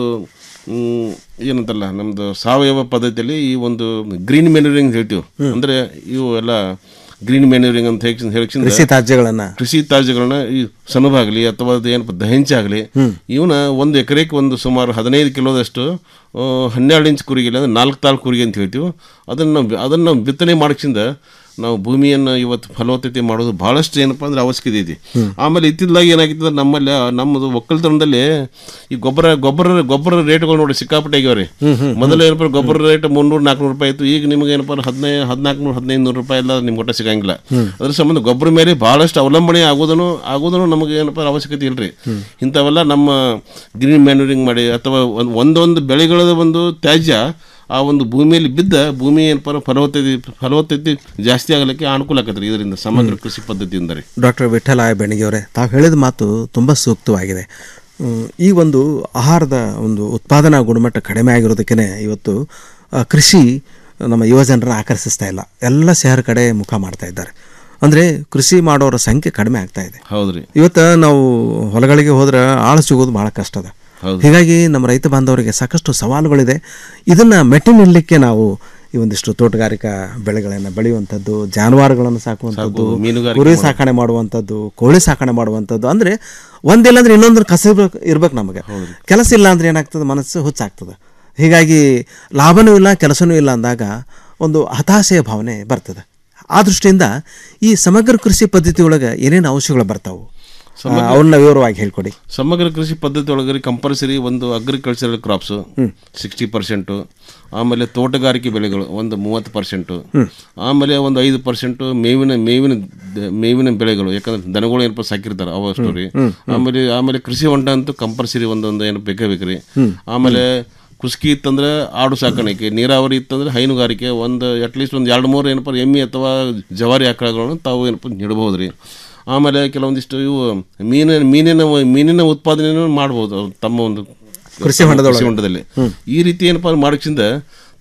ಮ್, ಏನಂತಲ್ಲ ನಮ್ಮದು ಸಾವಯವ ಪದ್ಧತಿಯಲ್ಲಿ ಈ ಒಂದು ಗ್ರೀನ್ ಮ್ಯಾನ್ಯೂರಿಂಗ್ ಹೇಳ್ತೀವಿ ಅಂದರೆ ಇವು ಎಲ್ಲ ಗ್ರೀನ್ ಮ್ಯಾನ್ಯೂರಿಂಗ್ ಅಂತ ಹೇಳಿ ಹೇಳಿ ಕೃಷಿ ತ್ಯಾಜ್ಯಗಳನ್ನ ಕೃಷಿ ತ್ಯಾಜ್ಯಗಳನ್ನ ಈ ಸೆಣಬಾಗಲಿ ಅಥವಾ ಅದು ಏನಪ್ಪ ದಹಂಚ ಆಗಲಿ ಇವನ್ನ ಒಂದು ಎಕರೆಗೆ ಒಂದು ಸುಮಾರು ಹದಿನೈದು ಕಿಲೋದಷ್ಟು ಆ, ಹನ್ನೆರಡು ಇಂಚ್ ಕುರಿಗಿಲ್ಲ ಅಂದ್ರೆ ನಾಲ್ಕು ತಾಳು ಕುರಿಗೆ ಅಂತ ಹೇಳ್ತೀವಿ ಅದನ್ನು ಅದನ್ನು ಬಿತ್ತನೆ ಮಾಡಕ್ಸಿಂದ ನಾವು ಭೂಮಿಯನ್ನು ಇವತ್ತು ಫಲವತ್ತತೆ ಮಾಡೋದು ಭಾಳಷ್ಟು ಏನಪ್ಪ ಅಂದ್ರೆ ಅವಶ್ಯಕತೆ ಐತಿ ಆಮೇಲೆ ಇತ್ತಿದ್ಲಾಗಿ ಏನಾಗಿತ್ತು ಅಂದ್ರೆ ನಮ್ಮಲ್ಲಿ ಆ ನಮ್ಮದು ಒಕ್ಕಲ್ತನದಲ್ಲಿ ಈ ಗೊಬ್ಬರ ಗೊಬ್ಬರ ಗೊಬ್ಬರ ರೇಟ್ಗಳು ನೋಡಿ ಸಿಕ್ಕಾಪಟ್ಟೆ ಆಗ್ಯಾವ ರೀ ಮೊದಲು ಏನಪ್ಪ ಗೊಬ್ಬರ ರೇಟ್ ಮುನ್ನೂರು ನಾಲ್ಕುನೂರು ರೂಪಾಯಿ ಇತ್ತು ಈಗ ನಿಮಗೆ ಏನಪ್ಪ ಹದಿನೈದು ಹದಿನಾಲ್ಕು ನೂರು ಹದಿನೈದು ನೂರು ರೂಪಾಯಿ ಎಲ್ಲ ನಿಮ್ಗೆ ಒಟ್ಟ ಸಿಗಂಗಿಲ್ಲ ಅದ್ರ ಸಂಬಂಧ ಗೊಬ್ಬರ ಮೇಲೆ ಭಾಳಷ್ಟು ಅವಲಂಬನೆ ಆಗೋದನ್ನು ಆಗೋದನ್ನು ನಮಗೆ ಏನಪ್ಪ ಅವಶ್ಯಕತೆ ಇಲ್ರಿ ಇಂಥವೆಲ್ಲ ನಮ್ಮ ಗ್ರೀನ್ ಮ್ಯಾನ್ಯೂರಿಂಗ್ ಮಾಡಿ ಅಥವಾ ಒಂದು ಒಂದೊಂದು ಬೆಳೆಗಳ ಒಂದು ತ್ಯಾಜ್ಯ ಆ ಒಂದು ಭೂಮಿಯಲ್ಲಿ ಬಿದ್ದ ಭೂಮಿ ಏನಪ್ಪ ಫಲವತ್ತತೆ ಫಲವತ್ತತೆ ಜಾಸ್ತಿ ಆಗಲಿಕ್ಕೆ ಅನುಕೂಲ ಆಗತ್ತೆ ರೀ ಇದರಿಂದ ಸಮಗ್ರ ಕೃಷಿ ಪದ್ಧತಿಯಿಂದ ರೀ ಡಾಕ್ಟರ್ ವಿಠಲ ಆಯ್ ಬೆಣಗಿಯವರೇ ತಾವು ಹೇಳಿದ ಮಾತು ತುಂಬ ಸೂಕ್ತವಾಗಿದೆ ಹ್ಮ್, ಈ ಒಂದು ಆಹಾರದ ಒಂದು ಉತ್ಪಾದನಾ ಗುಣಮಟ್ಟ ಕಡಿಮೆ ಆಗಿರೋದಕ್ಕೇ ಇವತ್ತು ಆ, ಕೃಷಿ ನಮ್ಮ ಯುವಜನರನ್ನ ಆಕರ್ಷಿಸ್ತಾ ಇಲ್ಲ ಎಲ್ಲ ಶಹರ ಕಡೆ ಮುಖ ಮಾಡ್ತಾ ಇದ್ದಾರೆ ಅಂದರೆ ಕೃಷಿ ಮಾಡೋರ ಸಂಖ್ಯೆ ಕಡಿಮೆ ಆಗ್ತಾ ಇದೆ ಹೌದ್ರಿ ಇವತ್ತು ನಾವು ಹೊಲಗಳಿಗೆ ಹೋದ್ರೆ ಆಳು ಸಿಗೋದು ಭಾಳ ಕಷ್ಟ ಅದ ಹೌದು. ಹೀಗಾಗಿ ನಮ್ಮ ರೈತ ಬಾಂಧವರಿಗೆ ಸಾಕಷ್ಟು ಸವಾಲುಗಳಿದೆ ಇದನ್ನು ಮೆಟ್ಟಿ ನಿಲ್ಲಕ್ಕೆ ನಾವು ಈ ಒಂದಿಷ್ಟು ತೋಟಗಾರಿಕಾ ಬೆಳೆಗಳನ್ನು ಬೆಳೆಯುವಂಥದ್ದು ಜಾನುವಾರುಗಳನ್ನು ಸಾಕುವಂಥದ್ದು ಸಾಕುವುದು, ಮೀನುಗಾರಿಕೆ ಕುರಿ ಮಾಡೋದು. ಸಾಕಣೆ ಮಾಡುವಂಥದ್ದು ಕೋಳಿ ಸಾಕಣೆ ಮಾಡುವಂಥದ್ದು ಅಂದರೆ ಒಂದಿಲ್ಲ ಅಂದ್ರೆ ಇನ್ನೊಂದು ಕಸ ಇರ್ಬೇಕು ಇರ್ಬೇಕು ನಮಗೆ ಕೆಲಸ ಇಲ್ಲ ಅಂದ್ರೆ ಏನಾಗ್ತದೆ ಮನಸ್ಸು ಹುಚ್ಚಾಗ್ತದೆ ಹೀಗಾಗಿ ಲಾಭನೂ ಇಲ್ಲ ಕೆಲಸನೂ ಇಲ್ಲ ಅಂದಾಗ ಒಂದು ಹತಾಶೆಯ ಭಾವನೆ ಬರ್ತದೆ ಆ ದೃಷ್ಟಿಯಿಂದ ಈ ಸಮಗ್ರ ಕೃಷಿ ಪದ್ಧತಿ ಒಳಗೆ ಏನೇನು ಅಂಶಗಳು ಬರ್ತಾವೆ ಸಮಗ್ರ- ಅವನ್ನ ವಿವರವಾಗಿ ಹೇಳ್ಕೊಡಿ ಸಮಗ್ರ ಕೃಷಿ ಪದ್ಧತಿ ಒಳಗಡೆ ಕಂಪಲ್ಸರಿ ಒಂದು ಅಗ್ರಿಕಲ್ಚರಲ್ ಕ್ರಾಪ್ಸು ಸಿಕ್ಸ್ಟಿ ಪರ್ಸೆಂಟು ಆಮೇಲೆ ತೋಟಗಾರಿಕೆ ಬೆಳೆಗಳು ಒಂದು ಮೂವತ್ತು ಪರ್ಸೆಂಟು ಆಮೇಲೆ ಒಂದು ಐದು ಪರ್ಸೆಂಟು ಮೇವಿನ ಮೇವಿನ ದ- ಮೇವಿನ ಬೆಳೆಗಳು ಯಾಕಂದ್ರೆ ದನಗಳು ಏನಪ್ಪ ಸಾಕಿರ್ತಾರೆ ಅವ ಸ್ಟೋರಿ ಆಮೇಲೆ ಆಮೇಲೆ ಕೃಷಿ ಹೊಂಡ ಅಂತೂ ಕಂಪಲ್ಸರಿ ಒಂದೊಂದು ಏನು ಬೇಕೇ ಬೇಕ್ರಿ ಆಮೇಲೆ ಕುಸ್ಕಿ ಇತ್ತಂದ್ರೆ ಆಡು ಸಾಕಾಣಿಕೆ ನೀರಾವರಿ ಇತ್ತಂದ್ರೆ ಹೈನುಗಾರಿಕೆ ಒಂದು ಅಟ್ಲೀಸ್ಟ್ ಒಂದು ಎರಡು ಮೂರು ಏನಪ್ಪ ಎಮ್ಮೆ ಅಥವಾ ಜವಾರಿ ಆಕಳಗಳನ್ನು ತಾವು ಏನಪ್ಪ ನೀಡಬಹುದು ರೀ ಆಮೇಲೆ ಕೆಲವೊಂದಿಷ್ಟು ಇವು ಮೀನಿನ ಮೀನಿನ ಮೀನಿನ ಉತ್ಪಾದನೆಯನ್ನು ಮಾಡ್ಬೋದು ಅವ್ರು ತಮ್ಮ ಒಂದು ಕೃಷಿ ಹೊಂಡದೊಳಗೆ. ಕೃಷಿ ಹೊಂಡದಲ್ಲಿ ಈ ರೀತಿ ಏನಪ್ಪ ಮಾಡಕ್ಸಿಂದ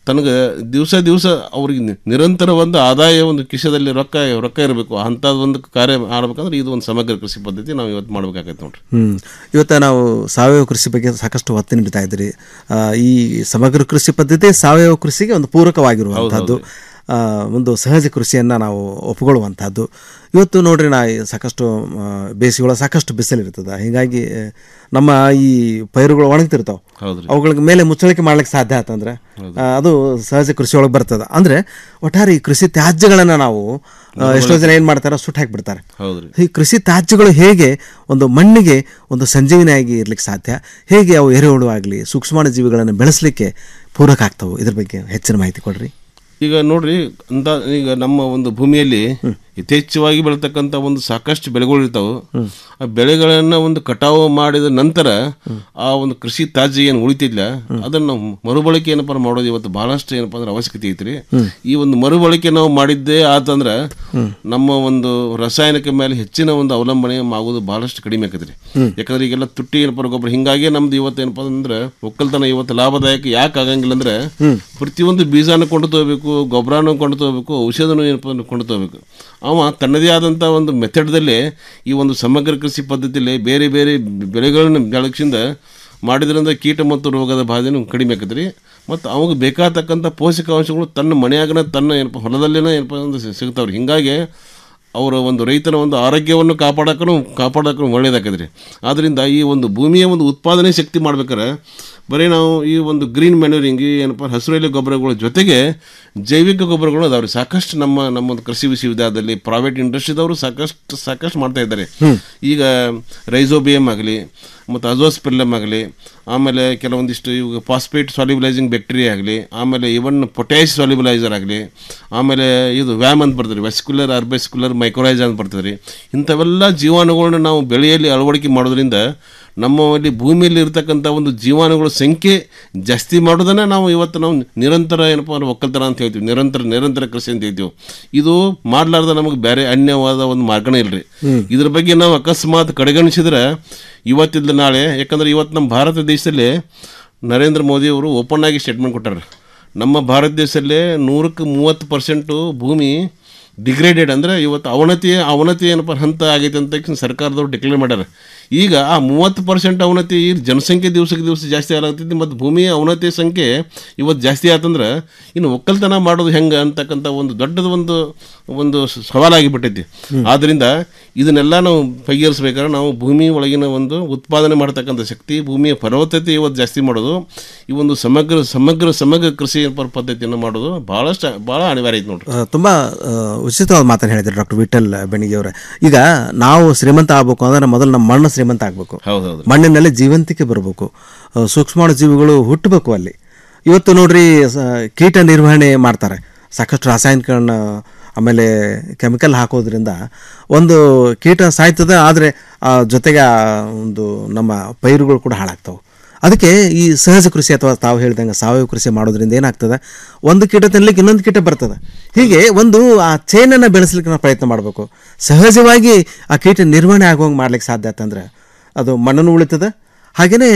ತನಗೆ ದಿವಸ ದಿವಸ ಅವ್ರಿಗೆ ನಿ- ನಿರಂತರ ಒಂದು ಆದಾಯ ಒಂದು ಕಿಶದಲ್ಲಿ ರೊಕ್ಕ ರೊಕ್ಕ ಇರಬೇಕು ಅಂಥದ್ದು ಒಂದು ಕಾರ್ಯ ಮಾಡ್ಬೇಕಂದ್ರೆ ಇದು ಒಂದು ಸಮಗ್ರ ಕೃಷಿ ಪದ್ಧತಿ ನಾವು ಇವತ್ತು ಮಾಡ್ಬೇಕಾಗೈತೆ ನೋಡ್ರಿ ಹ್ಮ್ ಇವತ್ತು ನಾವು ಸಾವಯವ ಕೃಷಿ ಬಗ್ಗೆ ಸಾಕಷ್ಟು ಒತ್ತು ನೀಡ್ತಾ ಇದ್ದೀರಿ ಆ, ಈ ಸಮಗ್ರ ಕೃಷಿ ಪದ್ಧತಿ ಸಾವಯವ ಕೃಷಿಗೆ ಒಂದು ಪೂರಕವಾಗಿರುವಂಥದ್ದು ಆ, ಒಂದು ಸಹಜ ಕೃಷಿಯನ್ನು ನಾವು ಒಪ್ಪಿಕೊಳ್ಳುವಂಥದ್ದು ಇವತ್ತು ನೋಡ್ರಿ ನಾ ಈ ಸಾಕಷ್ಟು ಆ, ಬೇಸಿಗೆಗಳ ಸಾಕಷ್ಟು ಬಿಸಿಲಿರ್ತದೆ ಹೀಗಾಗಿ ಆ, ನಮ್ಮ ಈ ಪೈರುಗಳು ಒಣಗ್ತಿರ್ತಾವೆ ಹೌದ್ರಿ. ಅವುಗಳಿಗೆ ಮೇಲೆ ಮುಚ್ಚಳಿಕೆ ಮಾಡ್ಲಿಕ್ಕೆ ಸಾಧ್ಯ ಆತಂದ್ರೆ ಆ, ಅದು ಸಹಜ ಕೃಷಿ ಒಳಗೆ ಬರ್ತದೆ ಅಂದ್ರೆ ಒಟ್ಟಾರೆ ಈ ಕೃಷಿ ತ್ಯಾಜ್ಯಗಳನ್ನು ನಾವು ಆ, ಎಷ್ಟೋ ಜನ ಏನು ಮಾಡ್ತಾರೆ ಸುಟ್ಟು ಹಾಕಿಬಿಡ್ತಾರೆ ಹೌದ್ರಿ ಈ ಕೃಷಿ ತ್ಯಾಜ್ಯಗಳು ಹೇಗೆ ಒಂದು ಮಣ್ಣಿಗೆ ಒಂದು ಸಂಜೀವನಿಯಾಗಿ ಇರ್ಲಿಕ್ಕೆ ಸಾಧ್ಯ ಹೇಗೆ ಅವು ಎರೆಹುಳು ಆಗಲಿ ಸೂಕ್ಷ್ಮಾಣು ಜೀವಿಗಳನ್ನು ಬೆಳೆಸಲಿಕ್ಕೆ ಪೂರಕ ಆಗ್ತವೆ ಇದ್ರ ಬಗ್ಗೆ ಹೆಚ್ಚಿನ ಮಾಹಿತಿ ಕೊಡ್ರಿ ಈಗ ನೋಡ್ರಿ ಅಂತ ಈಗ ನಮ್ಮ ಒಂದು ಭೂಮಿಯಲ್ಲಿ ಯಥೇಚ್ಛವಾಗಿ ಬೆಳತಕ್ಕಂಥ ಒಂದು ಸಾಕಷ್ಟು ಬೆಳೆಗಳು ಇರ್ತಾವೆ ಆ ಬೆಳೆಗಳನ್ನ ಒಂದು ಕಟಾವು ಮಾಡಿದ ನಂತರ ಆ ಒಂದು ಕೃಷಿ ತ್ಯಾಜ್ಯ ಏನು ಉಳಿತಿಲ್ಲ ಅದನ್ನ ನಾವು ಮರುಬಳಕೆ ಏನಪ್ಪ ಮಾಡೋದು ಇವತ್ತು ಬಹಳಷ್ಟು ಏನಪ್ಪ ಅಂದ್ರೆ ಅವಶ್ಯಕತೆ ಐತ್ರಿ ಈ ಒಂದು ಮರುಬಳಕೆ ನಾವು ಮಾಡಿದ್ದೇ ಆತಂದ್ರ ನಮ್ಮ ಒಂದು ರಾಸಾಯನಿಕ ಮೇಲೆ ಹೆಚ್ಚಿನ ಒಂದು ಅವಲಂಬನೆ ಆಗೋದು ಬಹಳಷ್ಟು ಕಡಿಮೆ ಆಕತ್ರಿ ಯಾಕಂದ್ರೆ ಈಗೆಲ್ಲ ತುಟ್ಟಿ ಏನಪ್ಪ ಗೊಬ್ಬರ ಹಿಂಗಾಗಿ ನಮ್ದು ಇವತ್ತು ಏನಪ್ಪ ಅಂದ್ರೆ ಒಕ್ಕಲ್ತನ ಇವತ್ತು ಲಾಭದಾಯಕ ಯಾಕೆ ಆಗಂಗಿಲ್ಲ ಅಂದ್ರೆ ಪ್ರತಿಯೊಂದು ಬೀಜಾನು ಕೊಂಡು ತಗೋಬೇಕು ಗೊಬ್ಬರನೂ ಕೊಂಡು ತಗೋಬೇಕು ಔಷಧನೂ ಏನಪ್ಪ ಅಂದ್ರೆ ಕೊಂಡು ತಗೋಬೇಕು ಅವ ತನ್ನದೇ ಆದಂಥ ಒಂದು ಮೆಥಡ್ದಲ್ಲಿ ಈ ಒಂದು ಸಮಗ್ರ ಕೃಷಿ ಪದ್ಧತಿಯಲ್ಲಿ ಬೇರೆ ಬೇರೆ ಬೆಳೆಗಳನ್ನ ಬೆಳಗ್ಸಿಂದ ಮಾಡಿದ್ರಿಂದ ಕೀಟ ಮತ್ತು ರೋಗದ ಬಾಧೆನೂ ಕಡಿಮೆ ಆಕತ್ರಿ ಮತ್ತು ಅವಾಗ ಬೇಕಾಗತಕ್ಕಂಥ ಪೋಷಕಾಂಶಗಳು ತನ್ನ ಮನೆಯಾಗನ ತನ್ನ ಏನಪ್ಪ ಹೊಲದಲ್ಲೇನ ಏನಪ್ಪ ಅಂದ್ರೆ ಸಿ- ಸಿಗ್ತಾವ್ರಿ ಹಿಂಗಾಗಿ ಅವರ ಒಂದು ರೈತನ ಒಂದು ಆರೋಗ್ಯವನ್ನು ಕಾಪಾಡಕ್ಕೂ ಕಾಪಾಡಕ್ಕೂ ಒಳ್ಳೇದಾಕದ್ರಿ ಆದ್ದರಿಂದ ಈ ಒಂದು ಭೂಮಿಯ ಒಂದು ಉತ್ಪಾದನೆ ಶಕ್ತಿ ಮಾಡ್ಬೇಕಾರೆ ಬರೀ ನಾವು ಈ ಒಂದು ಗ್ರೀನ್ ಮ್ಯಾನ್ಯೂರಿಂಗ್ ಏನಪ್ಪ ಹಸಿರೆಲೆ ಗೊಬ್ಬರಗಳ ಜೊತೆಗೆ ಜೈವಿಕ ಗೊಬ್ಬರಗಳು ಅದಾವ್ರಿ ಸಾಕಷ್ಟು ನಮ್ಮ ನಮ್ಮ ಒಂದು ಕೃಷಿ ವಿಶ್ವವಿದ್ಯಾಲಯದಲ್ಲಿ ಪ್ರೈವೇಟ್ ಇಂಡಸ್ಟ್ರಿದವರು ಸಾಕಷ್ಟು ಸಾಕಷ್ಟು ಮಾಡ್ತಾ ಇದ್ದಾರೆ ಈಗ ರೈಸೋಬಿಯಮ್ ಆಗಲಿ ಮತ್ತು ಅಜೋಸ್ಪಿರ್ಲಮ್ ಆಗಲಿ ಆಮೇಲೆ ಕೆಲವೊಂದಿಷ್ಟು ಇವಾಗ ಫಾಸ್ಫೇಟ್ ಸಾಲ್ಯುಬಲೈಸಿಂಗ್ ಬ್ಯಾಕ್ಟೀರಿಯಾ ಆಗಲಿ ಆಮೇಲೆ ಇವನ್ ಪೊಟ್ಯಾಶ್ ಸಾಲ್ಯುಬಲೈಸರ್ ಆಗಲಿ ಆಮೇಲೆ ಇದು ವ್ಯಾಮ್ ಅಂತ ಬರ್ತದೆ ವೆಸ್ಕ್ಯುಲರ್ ಅರ್ಬೆಸ್ಕ್ಯುಲರ್ ಮೈಕ್ರೋಲೈಸ್ ಅಂತ ಬರ್ತದೆ ರೀ ಇಂಥವೆಲ್ಲ ಜೀವಾಣುಗಳನ್ನ ನಾವು ಬೆಳೆಯಲ್ಲಿ ಅಳವಡಿಕೆ ಮಾಡೋದ್ರಿಂದ ನಮ್ಮಲ್ಲಿ ಭೂಮಿಯಲ್ಲಿ ಇರ್ತಕ್ಕಂಥ ಒಂದು ಜೀವಾಣುಗಳ ಸಂಖ್ಯೆ ಜಾಸ್ತಿ ಮಾಡೋದನ್ನ ನಾವು ಇವತ್ತು ನಾವು ನಿರಂತರ ಏನಪ್ಪ ಅಂದ್ರೆ ಒಕ್ಕಲ್ತನ ಅಂತ ಹೇಳ್ತೀವಿ ನಿರಂತರ ನಿರಂತರ ಕೃಷಿ ಅಂತ ಹೇಳ್ತೀವಿ ಇದು ಮಾಡ್ಲಾರ್ದ ನಮಗೆ ಬೇರೆ ಅನ್ಯವಾದ ಒಂದು ಮಾರ್ಗನೇ ಇಲ್ರಿ ಇದ್ರ ಬಗ್ಗೆ ನಾವು ಅಕಸ್ಮಾತ್ ಕಡೆಗಣಿಸಿದ್ರೆ ಇವತ್ತಿದ್ದ ನಾಳೆ ಯಾಕಂದ್ರೆ ಇವತ್ತು ನಮ್ಮ ಭಾರತ ದೇಶದಲ್ಲಿ ನರೇಂದ್ರ ಮೋದಿ ಅವರು ಓಪನ್ ಆಗಿ ಸ್ಟೇಟ್ಮೆಂಟ್ ಕೊಟ್ಟಾರೆ ನಮ್ಮ ಭಾರತ ದೇಶದಲ್ಲೇ ನೂರಕ್ಕೆ ಮೂವತ್ತು ಪರ್ಸೆಂಟು ಭೂಮಿ ಡಿಗ್ರೇಡೆಡ್ ಅಂದರೆ ಇವತ್ತು ಅವನತಿ ಅವನತಿ ಏನಪ್ಪ ಹಂತ ಆಗೈತೆ ಅಂತ ತಕ್ಷಣ ಸರ್ಕಾರದವ್ರು ಡಿಕ್ಲೇರ್ ಮಾಡ್ಯಾರ ಈಗ ಆ ಮೂವತ್ತು ಪರ್ಸೆಂಟ್ ಅವನತಿ ಈ ಜನಸಂಖ್ಯೆ ದಿವಸಕ್ಕೆ ದಿವಸ ಜಾಸ್ತಿ ಆಗತ್ತೈತಿ ಮತ್ತು ಭೂಮಿಯ ಅವನತಿ ಸಂಖ್ಯೆ ಇವತ್ತು ಜಾಸ್ತಿ ಆತಂದ್ರೆ ಇನ್ನು ಒಕ್ಕಲ್ತನ ಮಾಡೋದು ಹೆಂಗೆ ಅಂತಕ್ಕಂಥ ಒಂದು ದೊಡ್ಡದ ಒಂದು ಒಂದು ಸವಾಲಾಗಿಬಿಟ್ಟೈತಿ ಆದ್ದರಿಂದ ಇದನ್ನೆಲ್ಲ ನಾವು ಬಗೆಹರಿಸ್ಬೇಕಾದ್ರೆ ನಾವು ಭೂಮಿ ಒಳಗಿನ ಒಂದು ಉತ್ಪಾದನೆ ಮಾಡ್ತಕ್ಕಂಥ ಶಕ್ತಿ ಭೂಮಿಯ ಫಲವತ್ತತೆ ಇವತ್ತು ಜಾಸ್ತಿ ಮಾಡೋದು ಈ ಒಂದು ಸಮಗ್ರ ಸಮಗ್ರ ಸಮಗ್ರ ಕೃಷಿ ಪ- ಪದ್ಧತಿಯನ್ನು ಮಾಡೋದು ಭಾಳಷ್ಟು ಭಾಳ ಅನಿವಾರ್ಯ ಐತೆ ನೋಡ್ರಿ ಆ, ತುಂಬಾ ಆ, ಉಚಿತವಾದ ಮಾತನ್ನು ಹೇಳಿದ್ರು ಡಾಕ್ಟರ್ ವಿಠಲ್ ಬೆಣಿಗೆ ಅವರೇ ಈಗ ನಾವು ಶ್ರೀಮಂತ ಆಗ್ಬೇಕು ಅಂದ್ರೆ ಮೊದಲು ನಮ್ಮ ಮಣ್ಣು ಶ್ರೀಮಂತ ಆಗಬೇಕು ಹೌದೌದು ಮಣ್ಣಿನಲ್ಲಿ ಜೀವಂತಿಕೆ ಬರಬೇಕು ಆ, ಸೂಕ್ಷ್ಮಾಣು ಜೀವಿಗಳು ಹುಟ್ಟಬೇಕು ಅಲ್ಲಿ ಇವತ್ತು ನೋಡ್ರಿ ಸ- ಕೀಟ ನಿರ್ವಹಣೆ ಮಾಡ್ತಾರೆ ಸಾಕಷ್ಟು ರಾಸಾಯನಿಕಗಳನ್ನ ಆಮೇಲೆ ಕೆಮಿಕಲ್ ಹಾಕೋದ್ರಿಂದ ಒಂದು ಕೀಟ ಸಾಯ್ತದೆ ಆದರೆ ಜೊತೆಗೆ ಆ ಒಂದು ನಮ್ಮ ಪೈರುಗಳು ಕೂಡ ಹಾಳಾಗ್ತವೆ ಅದಕ್ಕೆ ಈ ಸಹಜ ಕೃಷಿ ಅಥವಾ ತಾವು ಹೇಳ್ದಂಗೆ ಸಾವಯವ ಕೃಷಿ ಮಾಡೋದ್ರಿಂದ ಏನಾಗ್ತದೆ ಒಂದು ಕೀಟ ತಿನ್ಲಿಕ್ಕೆ ಇನ್ನೊಂದು ಕೀಟ ಬರ್ತದೆ ಹೀಗೆ ಒಂದು ಆ ಚೈನನ್ನು ಬೆಳೆಸ್ಲಿಕ್ಕೆ ನಾವು ಪ್ರಯತ್ನ ಮಾಡಬೇಕು ಸಹಜವಾಗಿ ಆ ಕೀಟ ನಿರ್ವಹಣೆ ಆಗುವಂಗೆ ಮಾಡ್ಲಿಕ್ಕೆ ಸಾಧ್ಯ ಆತಂದ್ರೆ ಅದು ಮಣ್ಣನ್ನು ಉಳಿತದೆ ಹಾಗೆಯೇ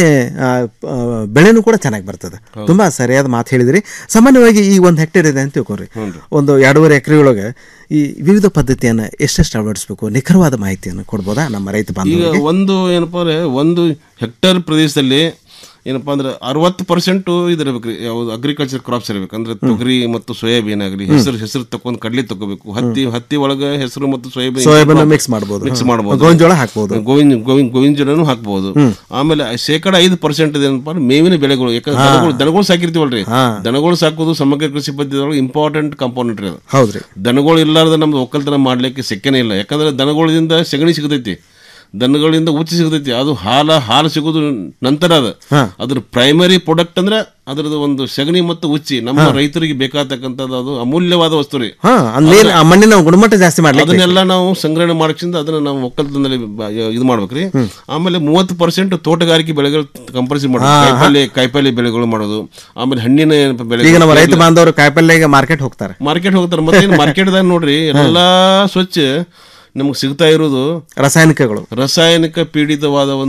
ಬೆಳೆನೂ ಕೂಡ ಚೆನ್ನಾಗಿ ಬರ್ತದೆ ತುಂಬ ಸರಿಯಾದ ಮಾತು ಹೇಳಿದಿರಿ ಸಾಮಾನ್ಯವಾಗಿ ಈ ಒಂದು ಹೆಕ್ಟೇರ್ ಇದೆ ಅಂತ ತಿಳ್ಕೊರಿ ಒಂದು ಎರಡೂವರೆ ಎಕರೆ ಒಳಗೆ ಈ ವಿವಿಧ ಪದ್ಧತಿಯನ್ನು ಎಷ್ಟೆಷ್ಟು ಅಳವಡಿಸಬೇಕು ನಿಖರವಾದ ಮಾಹಿತಿಯನ್ನು ಕೊಡ್ಬೋದಾ ನಮ್ಮ ರೈತ ಈಗ ಬಾಂಧವರಿಗೆ ಒಂದು ಏನಪ್ಪ ಅಂದ್ರೆ ಒಂದು ಹೆಕ್ಟೇರ್ ಪ್ರದೇಶದಲ್ಲಿ ಏನಪ್ಪಾ ಅಂದ್ರೆ ಅರವತ್ತು ಪರ್ಸೆಂಟು ಇದಿರ್ಬೇಕ್ರಿ ಯಾವುದು ಅಗ್ರಿಕಲ್ಚರ್ ಕ್ರಾಪ್ಸ್ ಇರ್ಬೇಕು ಅಂದ್ರೆ ತೊಗರಿ ಮತ್ತು ಸೋಯಾಬೀನ್ ಆಗಲಿ ಹೆಸರು ಹೆಸರು ತಕೊಂಡ್ ಕಡ್ಲಿ ತಗೋಬೇಕು ಹತ್ತಿ ಹತ್ತಿ ಒಳಗೆ ಹೆಸರು ಮತ್ತು ಸೋಯಾಬೀನ್ ಸೋಯಾಬೀನ್ mix ಮಾಡ್ಬೋದು. ಮಿಕ್ಸ್ ಹ್ಮ್. ಮಾಡ್ಬೋದು ಗೋವಿನ ಜೋಳ ಹಾಕ್ಬೋದು. ಗೋವಿನ ಗೋವಿನ ಗೋವಿನ ಜೋಳನು ಹಾಕ್ಬೋದು ಆಮೇಲೆ ಶೇಕಡ ಐದು ಪರ್ಸೆಂಟ್ ಏನಪ್ಪಾ ಅಂದ್ರೆ ಮೇವಿನ ಬೆಳೆಗಳು ಯಾಕಂದ್ರೆ ಹಾ. ದನಗಳು ದನಗಳು ಸಾಕಿರ್ತೀವಲ್ರಿ ಹಾ. ದನಗಳು ಸಾಕೋದು ಸಮಗ್ರ ಕೃಷಿ ಪದ್ಧತಿ ಒಳಗೆ ಇಂಪಾರ್ಟೆಂಟ್ ಕಾಂಪೋನೆಂಟ್ ರೀ ಅದು ಹೌದ್ರಿ ದನಗಳು ಇರ್ಲಾರ್ದ ನಮ್ದು ಒಕ್ಕಲ್ತನ ಮಾಡ್ಲಿಕ್ಕೆ ಶಕ್ಯನೇ ಇಲ್ಲ ಯಾಕಂದ್ರೆ ದನಗಳಿಂದ ಸಗಣಿ ಸಿಗತೈತಿ ದನಗಳಿಂದ ಉಚ್ಚಿ ಸಿಗತೈತಿ ಅದು ಹಾಲ ಹಾಲು ಸಿಗೋದು ನಂತರ ಅದ ಅದ್ರ ಪ್ರೈಮರಿ ಪ್ರಾಡಕ್ಟ್ ಅಂದ್ರೆ ಅದ್ರದ್ದು ಒಂದು ಸಗಣಿ ಮತ್ತು ಉಚ್ಚಿ ನಮ್ಮ ರೈತರಿಗೆ ಬೇಕಾಗತಕ್ಕಂಥದ್ದು ಅದು ಅಮೂಲ್ಯವಾದ ವಸ್ತು ರೀ ಹಾ ಅಲ್ಲಿ ಆ ಮಣ್ಣಿನ ಗುಣಮಟ್ಟ ಜಾಸ್ತಿ ಮಾಡ್ಲಿಕ್ಕೆ ಅದನ್ನೆಲ್ಲ ನಾವು ಸಂಗ್ರಹಣೆ ಮಾಡಕ್ಸಿಂದ ಅದನ್ನ ನಾವು ಒಕ್ಕಲ್ತನದಲ್ಲಿ ಬ- ಇದು ಮಾಡ್ಬೇಕ್ರಿ ಆಮೇಲೆ ಮೂವತ್ತು ಪರ್ಸೆಂಟ್ ತೋಟಗಾರಿಕೆ ಬೆಳೆಗಳು ಕಂಪಲ್ಸರಿ ಮಾಡೋದು ಹಾ, ಹಾ. ಕಾಯಿಪಲ್ಲೆ ಕಾಯಿಪಲ್ಲೆ ಬೆಳೆಗಳು ಮಾಡೋದು ಆಮೇಲೆ ಹಣ್ಣಿನ ಏನಪ್ಪ ಬೆಳೆ ಈಗ ನಮ್ಮ ರೈತ ಬಾಂಧವರು ಕಾಯಿಪಲ್ಲೆಗೆ ಮಾರ್ಕೆಟ್ ಹೋಗ್ತಾರೆ ಮಾರ್ಕೆಟ್ ಹೋಗ್ತಾರೆ ಮತ್ತೆ ಮಾರ್ಕೆಟ್ದಾಗ ನೋಡ್ರಿ ಎಲ್ಲಾ ಸ್ವಚ್ಛ ನಮಗೆ ಸಿಗ್ತಾ ಇರೋದು ರಾಸಾಯನಿಕಗಳು ರಾಸಾಯನಿಕ ಪೀಡಿತವಾದ ಒಂದು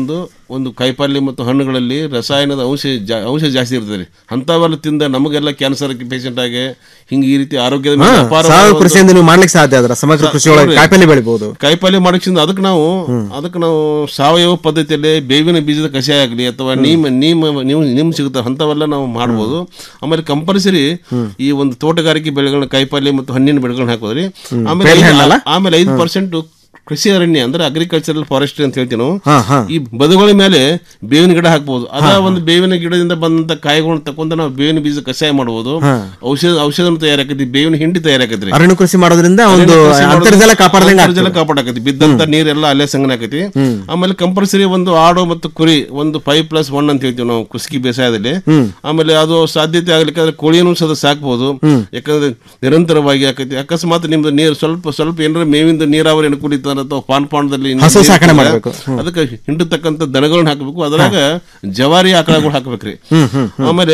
ಒಂದು ಕಾಯಿಪಲ್ಯ ಮತ್ತು ಹಣ್ಣುಗಳಲ್ಲಿ ರಸಾಯನದ ಅಂಶ ಜಾ- ಅಂಶ ಜಾಸ್ತಿ ಇರ್ತದೆ ರೀ ಅಂಥವೆಲ್ಲ ತಿಂದ ನಮಗೆಲ್ಲ ಕ್ಯಾನ್ಸರ್ ಪೇಷಂಟ್ ಆಗಿ ಹಿಂಗೆ ಈ ರೀತಿ ಆರೋಗ್ಯದ ಮೇಲೆ ಹಾ, ಅಪಾರವಾದ ಸಾವಯವ ಒಂದು- ಕೃಷಿಯಿಂದ ನೀವು ಮಾಡ್ಲಿಕ್ಕೆ ಸಾಧ್ಯ ಅದರ ಸಮಗ್ರ ಸ- ಕೃಷಿ ಒಳಗೆ ನೋಡ್ರಿ, ಕಾಯಿಪಲ್ಲೆ ಬೆಳಿಬಹುದು ಕಾಯಿಪಲ್ಯ ಮಾಡಕ್ಸಿಂದ ಅದಕ್ಕೆ ನಾವು ಅದಕ್ಕೆ ನಾವು ಸಾವಯವ ಪದ್ಧತಿಯಲ್ಲಿ ಬೇವಿನ ಬೀಜದ ಕಷಾಯ ಆಗಲಿ ಅಥವಾ ನೀಮ್ ನೀಮ್ ನೀವು ನಿಮ್ ಸಿಗುತ್ತೆ ಅಂಥವೆಲ್ಲ ನಾವು ಮಾಡ್ಬೋದು ಆಮೇಲೆ ಕಂಪಲ್ಸರಿ ಈ ಒಂದು ತೋಟಗಾರಿಕೆ ಬೆಳೆಗಳನ್ನ ಕಾಯಿಪಲ್ಯ ಮತ್ತು ಹಣ್ಣಿನ ಬೆಳೆಗಳನ್ನ ಹಾಕೋದ್ರಿ ಹ್ಮ್. ಆಮೇಲೆ ಬೇಲ್ ಐದು- ಹಣ್ಣಲ್ಲ? ಆಮೇಲೆ ಐದು ಹ್ಮ್. ಪರ್ಸೆಂಟ್ ಕೃಷಿ ಅರಣ್ಯ ಅಂದ್ರೆ ಅಗ್ರಿಕಲ್ಚರಲ್ ಫಾರೆಸ್ಟ್ರಿ ಅಂತ ಹೇಳ್ತೀವಿ ನಾವು ಹಾ, ಹಾ. ಈ ಬದುಗಳ ಮೇಲೆ ಬೇವಿನ ಗಿಡ ಹಾಕ್ಬೋದು ಅದ ಒಂದು ಬೇವಿನ ಗಿಡದಿಂದ ಬಂದಂತ ಕಾಯಿಗಳನ್ನ ತಕೊಂಡ ನಾವು ಬೇವಿನ ಬೀಜ ಕಷಾಯ ಮಾಡಬಹುದು ಹಾ. ಔಷಧ ಔಷಧ ತಯಾರಾಕತಿ ಬೇವಿನ ಹಿಂಡಿ ತಯಾರಾಕತ್ರಿ ಅರಣ್ಯ ಕೃಷಿ ಮಾಡೋದ್ರಿಂದ ಒಂದು ಅಂತರ್ಜಲ ಕಾಪಾಡ್ದಂಗೆ ಅಂತರ್ಜಲ ಕಾಪಾಡಕತಿ ಬಿದ್ದಂತ ನೀರೆಲ್ಲ ಅಲ್ಲೇ ಸಂಗ್ರಹ ಆಕತಿ ಆಮೇಲೆ ಕಂಪಲ್ಸರಿ ಒಂದು ಆಡು ಮತ್ತು ಕುರಿ ಒಂದು ಫೈವ್ ಪ್ಲಸ್ ಒನ್ ಅಂತ ಹೇಳ್ತೀವಿ ನಾವು ಕುಸ್ಕಿ ಬೇಸಾಯದಲ್ಲಿ ಹ್ಮ್. ಆಮೇಲೆ ಅದು ಸಾಧ್ಯತೆ ಆಗ್ಲಿಕ್ಕೆ ಕೋಳಿಯನ್ನು ಸಹ ಸಾಕ್ಬೋದು ಯಾಕಂದ್ರೆ ನಿರಂತರವಾಗಿ ಆಕತಿ ಅಕಸ್ಮಾತ್ ನಿಮ್ದು ನೀರು ಸ್ವಲ್ಪ ಸ್ವಲ್ಪ ಏನಾರ ಮೇವಿಂದ ನೀರಾವರಿ ಅನುಕೂಲ ಇತ್ತು ಅಥವಾ ಪಾನ್ ಪಾಂಡದಲ್ಲಿ ನೀರು ಹಸು ಸಾಕಣೆ ಇರ್ತದೆ, ಮಾಡ್ಬೇಕು. ಹ್ಮ್. ಅದಕ್ಕೆ ಹಿಂಡತಕ್ಕಂಥ ದನಗಳನ್ನ ಹಾಕಬೇಕು ಅದ್ರಾಗ ಜವಾರಿ ಆಕಳಗಳು ಹಾಕ್ಬೇಕ್ರಿ ಹ್ಮ್, ಹ್ಮ್, ಹ್ಮ್. ಆಮೇಲೆ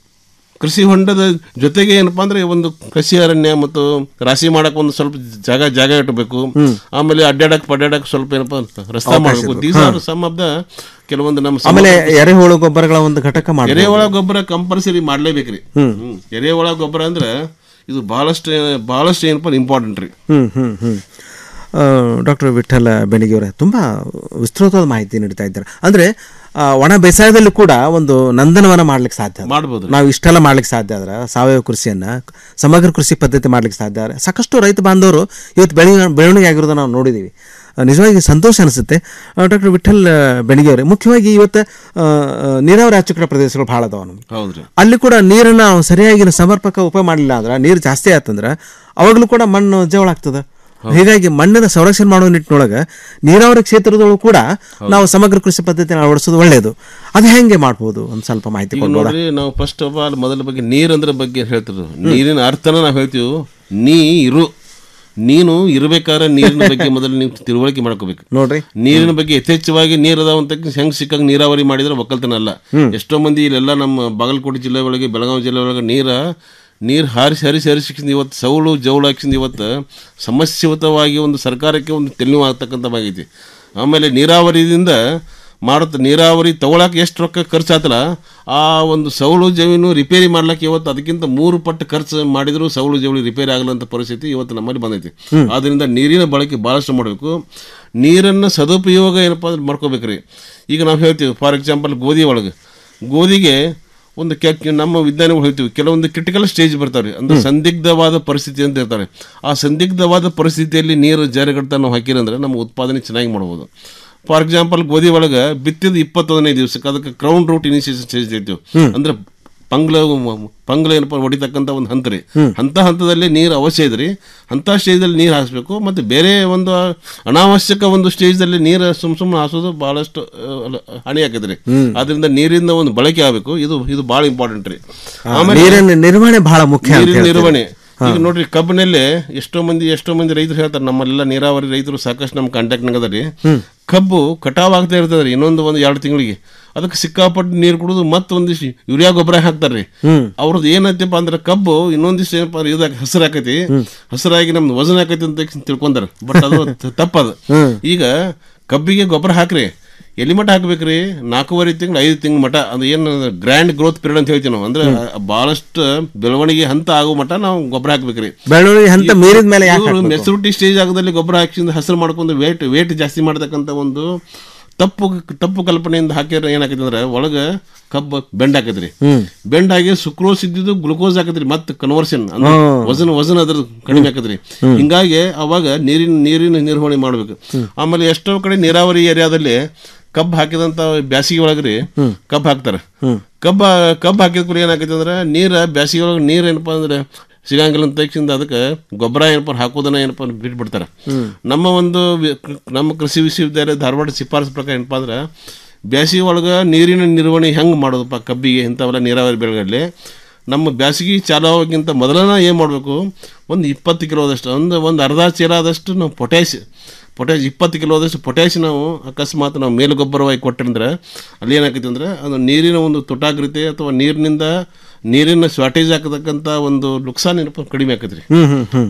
ಕೃಷಿ ಹೊಂಡದ ಜೊತೆಗೆ ಏನಪ್ಪಾ ಅಂದ್ರೆ ಒಂದು ಕೃಷಿ ಅರಣ್ಯ ಮತ್ತು ರಾಶಿ ಮಾಡಕ್ ಒಂದು ಸ್ವಲ್ಪ ಜಾಗ ಜಾಗ ಇಟ್ಟಬೇಕು ಆಮೇಲೆ ಅಡ್ಡಾಡಕ್ ಪಡ್ಡಾಡಕ್ ಸ್ವಲ್ಪ ಏನಪ್ಪಾ ರಸ್ತೆ ಅವಕಾಶ ಮಾಡಬೇಕು ಇರ್ಬೇಕು. ದೀಸ್ ಆರ್ ಹಾ. ಸಮ್ ಆಫ್ ದ ಕೆಲವೊಂದು ನಮ್ಮ ಆಮೇಲೆ ಸಮಗ್ರ- ಎರೆಹುಳು ಗೊಬ್ಬರಗಳ ಒಂದು ಘಟಕ ಮಾಡಿ ಎರೆಹುಳ ಗೊಬ್ಬರ ಕಂಪಲ್ಸರಿ ಮಾಡ್ಲೇಬೇಕ್ರಿ ಹ್ಮ್. ಹ್ಮ್. ಎರೆಹುಳ ಗೊಬ್ಬರ ಅಂದ್ರೆ ಇದು ಬಹಳಷ್ಟು ಬಹಳಷ್ಟು ಏನಪ್ಪ ಇಂಪಾರ್ಟೆಂಟ್ ರೀ ಹ್ಮ್ ಹ್ಮ್ ಹ್ಮ್ ಡಾಕ್ಟರ್ ವಿಠಲ ಬೆಣಿಗೆಯವರೇ ತುಂಬ ವಿಸ್ತೃತವಾದ ಮಾಹಿತಿ ನೀಡ್ತಾ ಇದ್ದಾರೆ ಅಂದರೆ ಒಣ ಬೇಸಾಯದಲ್ಲಿ ಕೂಡ ಒಂದು ನಂದನವನ ಮಾಡ್ಲಿಕ್ಕೆ ಸಾಧ್ಯ ಮಾಡ್ಬೋದು ನಾವು ಇಷ್ಟೆಲ್ಲ ಮಾಡ್ಲಿಕ್ಕೆ ಸಾಧ್ಯ ಆದ್ರೆ ಸಾವಯವ ಕೃಷಿಯನ್ನ ಸಮಗ್ರ ಕೃಷಿ ಪದ್ಧತಿ ಮಾಡ್ಲಿಕ್ಕೆ ಸಾಧ್ಯ ಆದ್ರೆ ಸಾಕಷ್ಟು ರೈತ ಬಾಂಧವರು ಇವತ್ತು ಬೆಳಿ ಬೆಳವಣಿಗೆ ಆಗಿರೋದನ್ನ ನಾವು ನೋಡಿದ್ದೀವಿ ಆ, ನಿಜವಾಗಿ ಸಂತೋಷ ಅನಿಸುತ್ತೆ ಡಾಕ್ಟರ್ ವಿಠಲ್ ಬೆಣಿಗೆಯವರೇ ಮುಖ್ಯವಾಗಿ ಇವತ್ತು ಆ, ಆ, ನೀರಾವರಿ ಅಚ್ಚುಕಟ್ಟ ಪ್ರದೇಶಗಳು ಭಾಳ ಅದಾವ ನಮ್ಗೆ ಹೌದ್ರಿ ಅಲ್ಲಿ ಕೂಡ ನೀರನ್ನ ನಾವು ಸರಿಯಾಗಿ ಸಮರ್ಪಕ ಉಪಯೋಗ ಮಾಡಲಿಲ್ಲ ಅಂದ್ರೆ ನೀರು ಜಾಸ್ತಿ ಆಯ್ತಂದ್ರೆ ಅವಾಗಲೂ ಕೂಡ ಮಣ್ಣು ಜವಳ ಆಗ್ತದೆ ಹೀಗಾಗಿ ಮಣ್ಣಿನ ಸಂರಕ್ಷಣೆ ಮಾಡುವ ನಿಟ್ಟಿನೊಳಗೆ ನೀರಾವರಿ ಕ್ಷೇತ್ರದೊಳಗೂ ಕೂಡ ನಾವು ಸಮಗ್ರ ಕೃಷಿ ಪದ್ಧತಿನ ಅಳವಡಿಸೋದು ಒಳ್ಳೆಯದು ಅದು ಹೆಂಗೆ ಮಾಡ್ಬೋದು ಒಂದು ಸ್ವಲ್ಪ ಮಾಹಿತಿ ಈಗ ಕೊಡ್ಬೋದಾ ನೋಡ್ರಿ ನಾವು ಫಸ್ಟ್ ಆಫ್ ಆಲ್ ಮೊದಲ ಬಗ್ಗೆ ನೀರಂದ್ರ ಬಗ್ಗೆ ಹೇಳ್ತಿದ್ರು ನೀರಿನ ಅರ್ಥನ ನಾವು ಹೇಳ್ತೀವಿ ನೀರು ನೀನು ಇರ್ಬೇಕಾದ್ರೆ ನೀರಿನ ಬಗ್ಗೆ ಮೊದಲು ನೀವು ತಿಳುವಳಿಕೆ ಮಾಡ್ಕೋಬೇಕು ನೋಡ್ರಿ ನೀರಿನ ಬಗ್ಗೆ ಯಥೇಚ್ಛವಾಗಿ ನೀರು ಅದಾವ ಅಂತ ಹೆಂಗ್ ಸಿಕ್ಕಂಗ್ ನೀರಾವರಿ ಮಾಡಿದ್ರೆ ಒಕ್ಕಲ್ತನ ಅಲ್ಲ ಎಷ್ಟೋ ಮಂದಿ ಇಲ್ಲೆಲ್ಲ ನಮ್ಮ ಬಾಗಲಕೋಟೆ ಜಿಲ್ಲೆ ಒಳಗೆ ಬೆಳಗಾವಿ ಜಿಲ್ಲೆ ಒಳಗೆ ನೀರ ನೀರು ಹಾರಿಸಿ ಹರಿಸಿ ಹರಿಸಿಕಿಂದ ಇವತ್ತು ಸೌಳು ಜೌಳು ಹಾಕಿಸಿಂದ ಇವತ್ತು ಸಮಸ್ಯೆಯುತವಾಗಿ ಒಂದು ಸರ್ಕಾರಕ್ಕೆ ಒಂದು ತೆಲಿವು ಆಗ್ತಕ್ಕಂಥವಾಗೈತಿ ಆಮೇಲೆ ನೀರಾವರಿಯಿಂದ ಮಾಡುತ್ತ ನೀರಾವರಿ ತಗೊಳಕ್ಕೆ ಎಷ್ಟು ರೊಕ್ಕ ಖರ್ಚಾತಲ್ಲ ಆ ಒಂದು ಸೌಳು ಜಮೀನು ರಿಪೇರಿ ಮಾಡ್ಲಿಕ್ಕೆ ಇವತ್ತು ಅದಕ್ಕಿಂತ ಮೂರು ಪಟ್ಟು ಖರ್ಚು ಮಾಡಿದ್ರು ಸೌಳು ಜವಳಿ ರಿಪೇರಿ ಆಗಲಂತ ಪರಿಸ್ಥಿತಿ ಇವತ್ತು ನಮ್ಮಲ್ಲಿ ಬಂದೈತಿ ಆದ್ರಿಂದ ನೀರಿನ ಬಳಕೆ ಭಾಳಷ್ಟು ಮಾಡಬೇಕು ನೀರನ್ನು ಸದುಪಯೋಗ ಏನಪ್ಪ ಅಂದ್ರೆ ಮಾಡ್ಕೋಬೇಕ್ರಿ ಈಗ ನಾವು ಹೇಳ್ತೀವಿ ಫಾರ್ ಎಕ್ಸಾಂಪಲ್ ಗೋಧಿ ಒಳಗೆ ಗೋಧಿಗೆ ಒಂದು ಕೆ ನಮ್ಮ ವಿಜ್ಞಾನಿಗಳು ಹೇಳ್ತೀವಿ ಕೆಲವೊಂದು ಕ್ರಿಟಿಕಲ್ ಸ್ಟೇಜ್ ಬರ್ತಾವೆ ಅಂದ್ರೆ ಸಂದಿಗ್ಧವಾದ ಪರಿಸ್ಥಿತಿ ಅಂತ ಇರ್ತಾರೆ ಆ ಸಂದಿಗ್ಧವಾದ ಪರಿಸ್ಥಿತಿಯಲ್ಲಿ ನೀರು ಜಾರಿಗಡ್ತಾ ನಾವು ಹಾಕಿರಂದ್ರೆ ನಮ್ಮ ಉತ್ಪಾದನೆ ಚೆನ್ನಾಗಿ ಮಾಡ್ಬೋದು ಫಾರ್ ಎಕ್ಸಾಂಪಲ್ ಗೋಧಿ ಒಳಗೆ ಬಿತ್ತಿದ ಇಪ್ಪತ್ತೊಂದನೇ ದಿವಸಕ್ಕೆ ಅದಕ್ಕೆ ಕ್ರೌನ್ ರೂಟ್ ಇನಿಷಿಯೇಷನ್ ಸ್ಟೇಜ್ ಹೇಳ್ತೀವಿ ಅಂದ್ರೆ ಪಂಗ್ಲ ಪಂಗ್ಲ ಏನಪ್ಪ ಹೊಡಿತಕ್ಕಂಥ ಒಂದು ಹಂತ ರೀ ಅಂತ ಹಂತದಲ್ಲಿ ನೀರು ಅವಶ್ಯ ಇದೆ ರೀ ಅಂಥ ಸ್ಟೇಜಲ್ಲಿ ನೀರು ಹಾಯಿಸ್ಬೇಕು ಮತ್ತು ಬೇರೆ ಒಂದು ಅನಾವಶ್ಯಕ ಒಂದು ಸ್ಟೇಜ್ದಲ್ಲಿ ನೀರು ಸುಮ್ ಸುಮ್ಮನೆ ಹಾಸೋದು ಭಾಳಷ್ಟು ಆ, ಅಲ್ಲ- ಹಾನಿ ಆಕೈತೆ ರೀ ಆದ್ರಿಂದ ನೀರಿಂದ ಒಂದು ಬಳಕೆ ಆಗಬೇಕು ಇದು ಇದು ಭಾಳ ಇಂಪಾರ್ಟೆಂಟ್ ರೀ ಆ, ನೀರಿನ ನಿರ್ವಹಣೆ ಬಹಳ ಮುಖ್ಯ ಅಂತ ನೀರಿನ ಹೇಳ್ತೀರಿ. ನಿರ್ವಹಣೆ ಹಾ. ಈಗ ನೋಡ್ರಿ ಕಬ್ಬಿನಲ್ಲಿ ಎಷ್ಟೋ ಮಂದಿ ಎಷ್ಟೋ ಮಂದಿ ರೈತರು ಹೇಳ್ತಾರೆ ನಮ್ಮಲ್ಲೆಲ್ಲ ನೀರಾವರಿ ರೈತರು ಸಾಕಷ್ಟು ನಮ್ಮ ಕಾಂಟ್ಯಾಕ್ಟ್ ಅದ ರೀ ಕಬ್ಬು ಕಟಾವ್ ಆಗ್ತಾ ಇರ್ತದೆ ರೀ ಇನ್ನೊಂದು ಒಂದು ಎರಡು ತಿಂಗಳಿಗೆ ಅದಕ್ಕೆ ಸಿಕ್ಕಾಪಟ್ಟು ನೀರು ಕುಡಿದು ಮತ್ತೊಂದಿಷ್ಟು ಯೂರಿಯಾ ಗೊಬ್ಬರ ಹಾಕ್ತಾರೆ ರೀ ಅವ್ರದ್ದು ಏನೈತಪ್ಪ ಅಂದ್ರೆ ಕಬ್ಬು ಇನ್ನೊಂದಿಷ್ಟು ಏನಪ್ಪ ಅಂದ್ರೆ ಇದಾಗ ಹಸಿರು ಆಕೈತಿ ಹಸಿರಾಗಿ ನಮ್ದು ವಜನ್ ಆಕೈತಿ ಅಂತ ತಿಳ್ಕೊಂಡಾರ ಬಟ್ ಅದು ತ- ತಪ್ಪದು ಈಗ ಕಬ್ಬಿಗೆ ಗೊಬ್ಬರ ಹಾಕ್ರಿ ಎಲ್ಲಿ ಮಟ್ಟ ಹಾಕ್ಬೇಕ್ರಿ ನಾಲ್ಕೂವರೆ ತಿಂಗಳು ಐದು ತಿಂಗಳು ಮಟ್ಟ ಅದು ಏನು ಗ್ರ್ಯಾಂಡ್ ಗ್ರೋತ್ ಪೀರಿಯಡ್ ಅಂತ ಹೇಳ್ತೀವಿ ನಾವು ಅಂದ್ರೆ ಬಹಳಷ್ಟು ಬೆಳವಣಿಗೆ ಹಂತ ಆಗೋ ಮಟ್ಟ ನಾವು ಗೊಬ್ಬರ ಹಾಕ್ಬೇಕ್ರಿ ಬೆಳವಣಿಗೆ ಹಂತ ಮೀರಿದ ಮೇಲೆ ಯಾಕೆ ಹಾಕ್ಬೇಕು? ಮೆಚುರಿಟಿ ಸ್ಟೇಜ್ ಆಗದಲ್ಲಿ ಗೊಬ್ಬರ ಹಾಕಿಸಿಂದ ಹಸಿರು ಮಾಡ್ಕೊಂಡು ವೇಟ್ ವೇಟ್ ಜಾಸ್ತಿ ಮಾಡ್ತಕ್ಕಂಥ ಒಂದು ತಪ್ಪು ತಪ್ಪು ಕಲ್ಪನೆಯಿಂದ ಹಾಕಿದ್ರೆ ಏನಾಕೈತಿ ಅಂದ್ರೆ ಒಳಗೆ ಕಬ್ಬು ಬೆಂಡ್ ಹಾಕೈತ್ರಿ ಹ್ಮ್. ಬೆಂಡ್ ಆಗಿ ಸುಕ್ರೋಸ್ ಇದ್ದಿದ್ದು ಗ್ಲುಕೋಸ್ ಹಾಕತ್ರಿ ಮತ್ತೆ ಕನ್ವರ್ಷನ್ ಅಂದ್ರೆ ಹ್ಮ್. ವಜನ್ ವಜನ್ ಅದ್ರ ಕಡಿಮೆ ಆಕತ್ರಿ ಹಿಂಗಾಗಿ ಅವಾಗ ನೀರಿನ ನೀರಿನ ನಿರ್ವಹಣೆ ಮಾಡ್ಬೇಕು ಆಮೇಲೆ ಎಷ್ಟೋ ಕಡೆ ನೀರಾವರಿ ಏರಿಯಾದಲ್ಲಿ ಕಬ್ಬು ಹಾಕಿದಂತ ಬ್ಯಾಸಿಗೆ ಒಳಗ್ರಿ ಕಬ್ಬು ಹಾಕ್ತಾರ ಕಬ್ಬ ಕಬ್ಬು ಹಾಕಿದ ಕೂಡ ಏನಾಕೈತಿ ಅಂದ್ರೆ ನೀರ ಬ್ಯಾಸಿಗೆ ಒಳಗೆ ನೀರು ಏನಪ್ಪಾ ಅಂದ್ರೆ ಸಿಗಂಗಿಲ್ಲ ಅಂತ ತಕ್ಷಣ ಅದಕ್ಕೆ ಗೊಬ್ಬರ ಏನಪ್ಪ ಹಾಕೋದನ್ನ ಏನಪ್ಪ ಅಂದ್ರೆ ಬಿಟ್ಬಿಡ್ತಾರೆ ನಮ್ಮ ಒಂದು ವಿ- ನಮ್ಮ ಕೃಷಿ ವಿಶ್ವವಿದ್ಯಾಲಯ ಧಾರವಾಡ ಶಿಫಾರಸು ಪ್ರಕಾರ ಏನಪ್ಪಾ ಅಂದ್ರೆ ಬ್ಯಾಸಿಗೆ ಒಳಗೆ ನೀರಿನ ನಿರ್ವಹಣೆ ಹೆಂಗೆ ಮಾಡೋದಪ್ಪ ಕಬ್ಬಿಗೆ ಇಂಥವೆಲ್ಲ ನೀರಾವರಿ ಬೆಳೆಗಳಲ್ಲಿ ನಮ್ಮ ಬ್ಯಾಸಿಗೆ ಚಾಲು ಆಗೋಕ್ಕಿಂತ ಮೊದಲನ ಏನು ಮಾಡಬೇಕು ಒಂದು ಇಪ್ಪತ್ತು ಕಿಲೋದಷ್ಟು ಒಂದು ಒಂದು ಅರ್ಧ ಚೀಲ ಆದಷ್ಟು ನಾವು ಪೊಟ್ಯಾಶ್ ಪೊಟ್ಯಾಶ್ ಇಪ್ಪತ್ತು ಕಿಲೋದಷ್ಟು ಪೊಟ್ಯಾಶ್ ನಾವು ಅಕಸ್ಮಾತ್ ನಾವು ಮೇಲು ಗೊಬ್ಬರವಾಗಿ ಕೊಟ್ಟಿರಂದ್ರೆ ಅಲ್ಲಿ ಏನಾಕೈತಿ ಅಂದ್ರೆ ಅದು ನೀರಿನ ಒಂದು ತುಟಾಗ್ರತೆ ಅಥವಾ ನೀರಿನಿಂದ ನೀರಿನ ಶಾರ್ಟೇಜ್ ಆಗತಕ್ಕಂಥ ಒಂದು ನುಕ್ಸಾನ್ ಏನಪ್ಪ ಕಡಿಮೆ ಆಕೈತಿ ರೀ ಹ್ಮ್ ಹ್ಮ್ ಹ್ಮ್